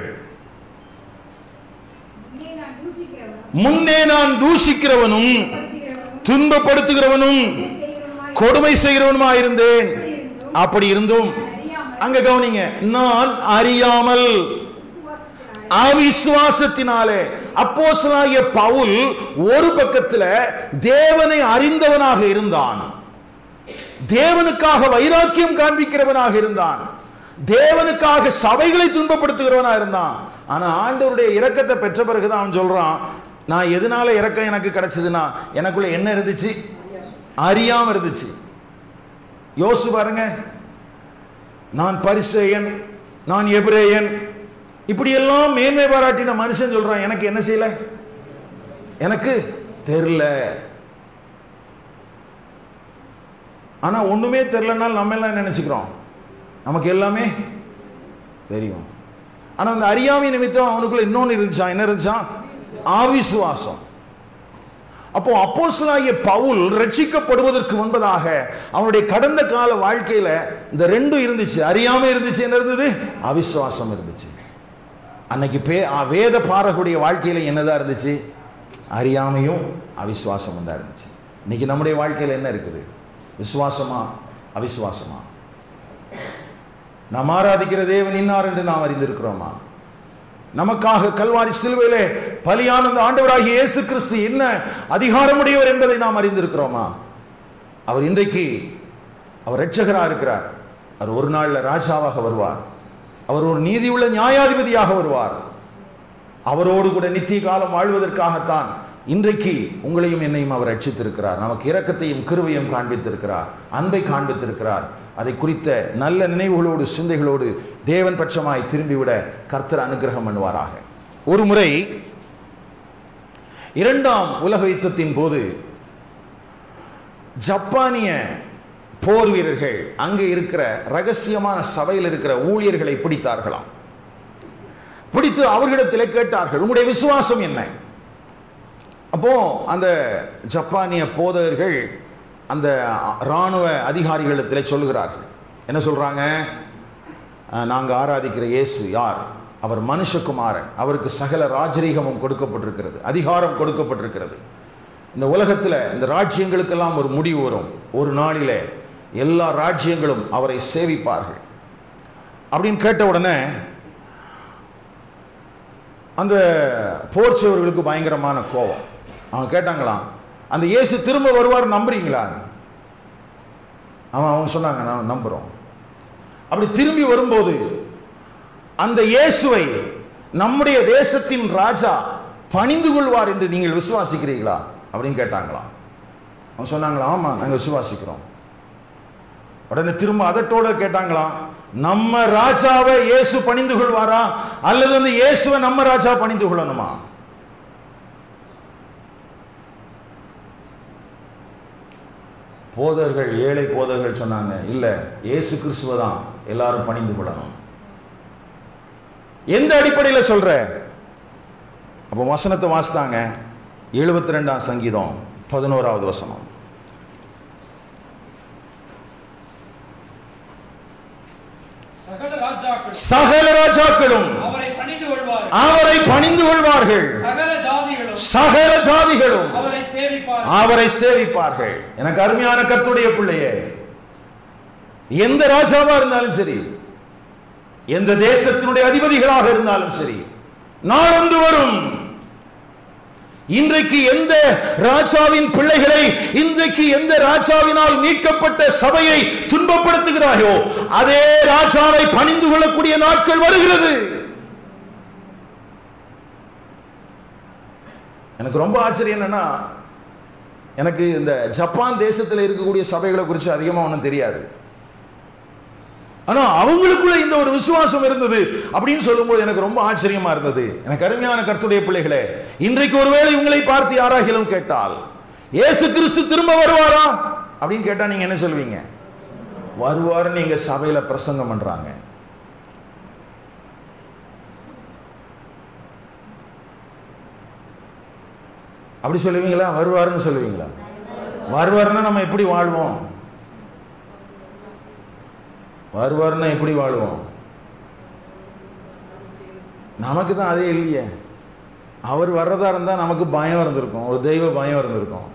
முன்னே நான் தூஷிக்கிறவனும், முன்னே நான் தூஷிக்கிறவனும் படுத்துகிறவனும், துன்பப்படுத்துகிறவனும் செய்கிறவனுமாய் கொடுமை செய்கிறவனுமாயிருந்தேன் அப்படி இருந்தும் அறியாமல் அங்க கவனிங்க நான் அறியாமல் விசுவாசத்தினாலே அவிசுவாசத்தினாலே அப்போஸ்தலனாகிய பவுல் ஒரு பக்கத்துல தேவனை அறிந்தவனாக இருந்தான் தேவனுக்காக வைராக்கியம் காண்பிக்கிறவனாக இருந்தான் தேவனுக்காக சபைகளை துன்பப்படுத்துகிறவனா இருந்தான் ஆனா ஆண்டவருடைய இரக்கத்தை பெற்ற பிறகுதான் அவன் சொல்றான் நான் எதனால இரக்கம் எனக்கு கிடைச்சதுன்னா எனக்குள்ள என்ன இருந்துச்சு அறியாம இருந்துச்சு யோசிச்சு பாருங்க நான் பரிசேயன் நான் எபிரேயன் இப்படியெல்லாம் மேன்மை பாராட்டின மனுஷன் சொல்றான் எனக்கு என்ன செய்யல எனக்கு தெரில ஆனா ஒண்ணுமே தெரிலனாலும் நம்ம எல்லாம் நினைச்சுக்கிறோம் நமக்கு எல்லாமே தெரியும் ஆனா அந்த அறியாமை நிமித்தம் அவனுக்குள்ள இன்னொன்னு இருந்துச்சான் என்ன இருந்துச்சான் ஆவிசுவாசம் அப்போ அப்போஸ்தலனாகிய பவுல் ரட்சிக்கப்படுவதற்கு முன்பதாக அவனுடைய கடந்த கால வாழ்க்கையில இந்த ரெண்டும் இருந்துச்சு அறியாம இருந்துச்சு என்ன இருந்தது அவிசுவாசம் இருந்துச்சு அன்னைக்கு பே ஆ, வேத பாரகுடைய வாழ்க்கையில என்னதான் இருந்துச்சு அறியாமையும் அவிசுவாசமும் தான் இருந்துச்சு இன்னைக்கு நம்முடைய வாழ்க்கையில என்ன இருக்குது விசுவாசமா அவிசுவாசமா நாம் ஆராதிக்கிற தேவன் இன்னார் என்று நாம் அறிந்திருக்கிறோமா நமக்காக கல்வாரி சிலுவையிலே பலியான அந்த ஆண்டவராகிய இயேசு கிறிஸ்து என்ன அதிகாரமுடையவர் என்பதை நாம் அறிந்திருக்கிறோமா அவர் இன்றைக்கு அவர் இரட்சகரா இருக்கிறார் அவர் ஒரு நாள்ல ராஜாவாக வருவார் அவர் ஒரு நீதியுள்ள நியாயாதிபதியாக வருவார் அவரோடு கூட நித்திய காலம் வாழ்வதற்காகத்தான் இன்றைக்கு உங்களையும் என்னையும் அவர் ரட்சித்திருக்கிறார் நமக்கு இரக்கத்தையும் கிருவையும் காண்பித்திருக்கிறார் அன்பை காண்பித்திருக்கிறார் அதை குறித்த நல்ல நினைவுகளோடு சிந்தைகளோடு தேவன் பட்சமாய் திரும்பிவிட கர்த்தர் அனுகிரகம் பண்ணுவாராக ஒரு முறை இரண்டாம் உலக யுத்தத்தின் போது ஜப்பானிய போர் வீரர்கள் அங்கே இருக்கிற ரகசியமான சபையில் இருக்கிற ஊழியர்களை பிடித்தார்களாம் பிடித்து அவர்களிடத்தில் கேட்டார்கள் உங்களுடைய விசுவாசம் என்ன அப்போ அந்த ஜப்பானிய போதகர்கள் அந்த இராணுவ அதிகாரிகளிடத்தில் சொல்லுகிறார்கள் என்ன சொல்கிறாங்க நாங்கள் ஆராதிக்கிற இயேசு யார் அவர் மனுஷகுமாரன் அவருக்கு சகல ராஜரீகமும் கொடுக்கப்பட்டிருக்கிறது அதிகாரம் கொடுக்கப்பட்டிருக்கிறது இந்த உலகத்தில் இந்த ராஜ்யங்களுக்கெல்லாம் ஒரு முடிவு வரும் ஒரு நாளிலே எல்லா ராஜ்யங்களும் அவரை சேவிப்பார்கள் அப்படின்னு கேட்ட உடனே அந்த போர் சேவர்களுக்கு பயங்கரமான கோபம் அவங்க கேட்டாங்களாம் அந்த இயேசு திரும்ப வருவார் நம்புறீங்களா அவன் அவங்க சொன்னாங்க நான் நம்புகிறோம் அப்படி திரும்பி வரும்போது அந்த இயேசுவை நம்முடைய தேசத்தின் ராஜா பணிந்து கொள்வார் என்று நீங்கள் விசுவாசிக்கிறீர்களா அப்படின்னு கேட்டாங்களாம் அவங்க சொன்னாங்களா ஆமாம் நாங்கள் விசுவாசிக்கிறோம் உடனே திரும்ப அதட்டோட கேட்டாங்களாம் நம்ம ராஜாவை இயேசு பணிந்து கொள்வாரா அல்லது அந்த இயேசுவை நம்ம ராஜா பணிந்து கொள்ளணுமா போதர்கள் ஏழை போதர்கள் சொன்னாங்க இல்லை இயேசு கிறிஸ்துவ தான் எல்லாரும் பணிந்து கொள்ளணும் எந்த அடிப்படையில் சொல்ற அப்போ வசனத்தை வாசித்தாங்க எழுபத்தி ரெண்டாம் சங்கீதம் பதினோராவது வசனம் சகல ராஜாக்கள் சகல ராஜாக்களும் அவரை பணிந்து கொள்வார் அவரை பணிந்து கொள்வார்கள் சகல ஜாதிகளும் சகல ஜாதிகளும் அவரை சேவிப்பார் அவரை சேவிப்பார்கள் எனக்கு அருமையான கர்த்துடைய பிள்ளையே எந்த ராஜாவா இருந்தாலும் சரி எந்த தேசத்தினுடைய அதிபதிகளாக இருந்தாலும் சரி நாளொன்று வரும் இன்றைக்கு எந்த ராஜாவின் பிள்ளைகளை இன்றைக்கு எந்த ராஜாவினால் மீட்கப்பட்ட சபையை துன்பப்படுத்துகிறாயோ அதே ராஜாவை பணிந்து கொள்ளக்கூடிய நாட்கள் வருகிறது எனக்கு ரொம்ப ஆச்சரியம் என்னன்னா எனக்கு இந்த ஜப்பான் தேசத்தில் இருக்கக்கூடிய சபைகளை குறித்து அதிகமாக ஒன்றும் தெரியாது ஆனா அவங்களுக்குள்ள இந்த ஒரு விசுவாசம் இருந்தது அப்படின்னு சொல்லும்போது எனக்கு ரொம்ப ஆச்சரியமா இருந்தது எனக்கு அருமையான கர்த்துடைய பிள்ளைகளே இன்றைக்கு ஒருவேளை இவங்களை பார்த்து யாராகிலும் கேட்டால் இயேசு கிறிஸ்து திரும்ப வருவாரா அப்படின்னு கேட்டா நீங்க என்ன சொல்வீங்க வருவாருன்னு நீங்க சபையில பிரசங்கம் பண்றாங்க அப்படி சொல்லுவீங்களா வருவாருன்னு சொல்லுவீங்களா வருவாருன்னா நம்ம எப்படி வாழ்வோம் வருவாருன்னா எப்படி வாழ்வோம் நமக்கு தான் அதே இல்லையே அவர் வர்றதா இருந்தால் நமக்கு பயம் இருந்திருக்கும் ஒரு தெய்வ பயம் இருந்திருக்கும்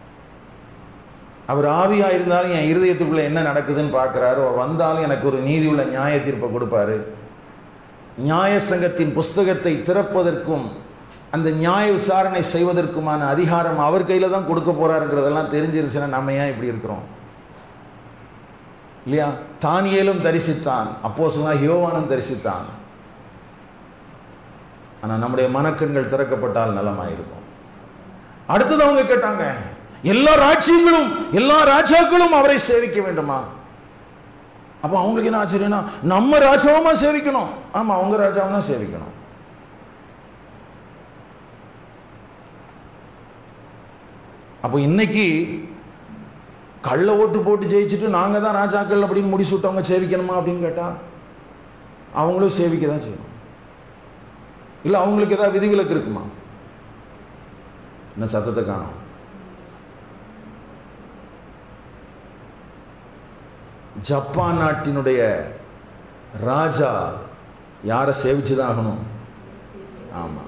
அவர் ஆவியா இருந்தாலும் என் இருதயத்துக்குள்ள என்ன நடக்குதுன்னு பார்க்குறாரு அவர் வந்தாலும் எனக்கு ஒரு நீதி உள்ள நியாய தீர்ப்பை கொடுப்பாரு நியாய சங்கத்தின் புஸ்தகத்தை திறப்பதற்கும் அந்த நியாய விசாரணை செய்வதற்குமான அதிகாரம் அவர் கையில் தான் கொடுக்க போறாருங்கிறதெல்லாம் தெரிஞ்சிருச்சுன்னா நம்ம ஏன் இப்படி இருக்கிறோம் இல்லையா தானியேலும் தரிசித்தான் அப்போ சொன்னா யோவானும் தரிசித்தான் ஆனால் நம்முடைய மனக்கண்கள் திறக்கப்பட்டால் நலமாயிருக்கும் அடுத்தது அவங்க கேட்டாங்க எல்லா ராஜ்யங்களும் எல்லா ராஜாக்களும் அவரை சேவிக்க வேண்டுமா அப்போ அவங்களுக்கு என்ன ஆச்சரியம்னா நம்ம ராஜாவுமா சேவிக்கணும் ஆமா அவங்க ராஜாவும் தான் சேவிக்கணும் அப்போ இன்னைக்கு கள்ள ஓட்டு போட்டு ஜெயிச்சுட்டு நாங்கள் தான் ராஜாக்கள் அப்படின்னு முடிசூட்டவங்க சேவிக்கணுமா அப்படின்னு கேட்டால் அவங்களும் சேவிக்க தான் செய்யணும் இல்லை அவங்களுக்கு ஏதாவது விதிவிலக்கு இருக்குமா என்ன சத்தத்தை காணும் ஜப்பான் நாட்டினுடைய ராஜா யாரை சேவிச்சுதான் ஆகணும் ஆமாம்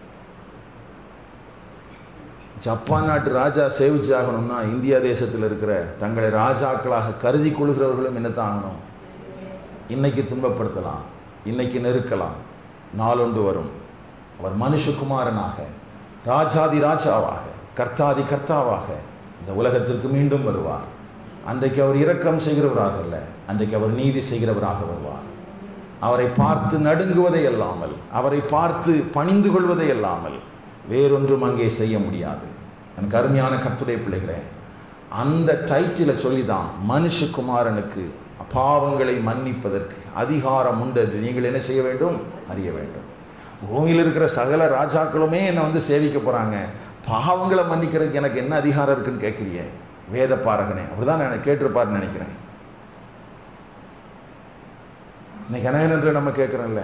ஜப்பான் நாட்டு ராஜா சேவிச்சு ஆகணும்னா இந்தியா தேசத்தில் இருக்கிற தங்களை ராஜாக்களாக கருதி கொள்கிறவர்களும் என்னத்தான் ஆகணும் இன்னைக்கு துன்பப்படுத்தலாம் இன்னைக்கு நெருக்கலாம் நாளொன்று வரும் அவர் மனுஷகுமாரனாக ராஜாதி ராஜாவாக கர்த்தாதி கர்த்தாவாக இந்த உலகத்திற்கு மீண்டும் வருவார் அன்றைக்கு அவர் இரக்கம் செய்கிறவராக அல்ல அன்றைக்கு அவர் நீதி செய்கிறவராக வருவார் அவரை பார்த்து நடுங்குவதை அல்லாமல் அவரை பார்த்து பணிந்து கொள்வதை அல்லாமல் வேறொன்றும் அங்கே செய்ய முடியாது எனக்கு அருமையான கர்த்துடைய பிள்ளைகளே அந்த டைட்டிலை சொல்லி தான் மனுஷகுமாரனுக்கு பாவங்களை மன்னிப்பதற்கு அதிகாரம் உண்டு என்று நீங்கள் என்ன செய்ய வேண்டும் அறிய வேண்டும் பூமியில் இருக்கிற சகல ராஜாக்களுமே என்னை வந்து சேவிக்க போகிறாங்க பாவங்களை மன்னிக்கிறதுக்கு எனக்கு என்ன அதிகாரம் இருக்குன்னு கேட்குறியே வேத பாரகனே அப்படிதான் நான் கேட்டிருப்பாருன்னு நினைக்கிறேன் இன்னைக்கு என்ன என்று நம்ம கேட்குறோம்ல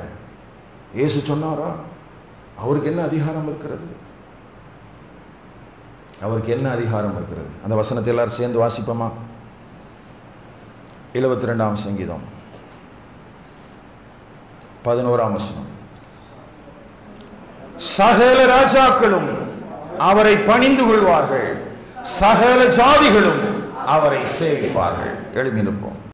இயேசு சொன்னாரா அவருக்கு என்ன அதிகாரம் இருக்கிறது அவருக்கு என்ன அதிகாரம் இருக்கிறது அந்த வசனத்தை எல்லாரும் சேர்ந்து வாசிப்போமா எழுபத்தி ரெண்டாம் சங்கீதம் பதினோராம் வசனம் சகல ராஜாக்களும் அவரை பணிந்து கொள்வார்கள் சகல ஜாதிகளும் அவரை சேவிப்பார்கள் எழுப்பி நிற்போம்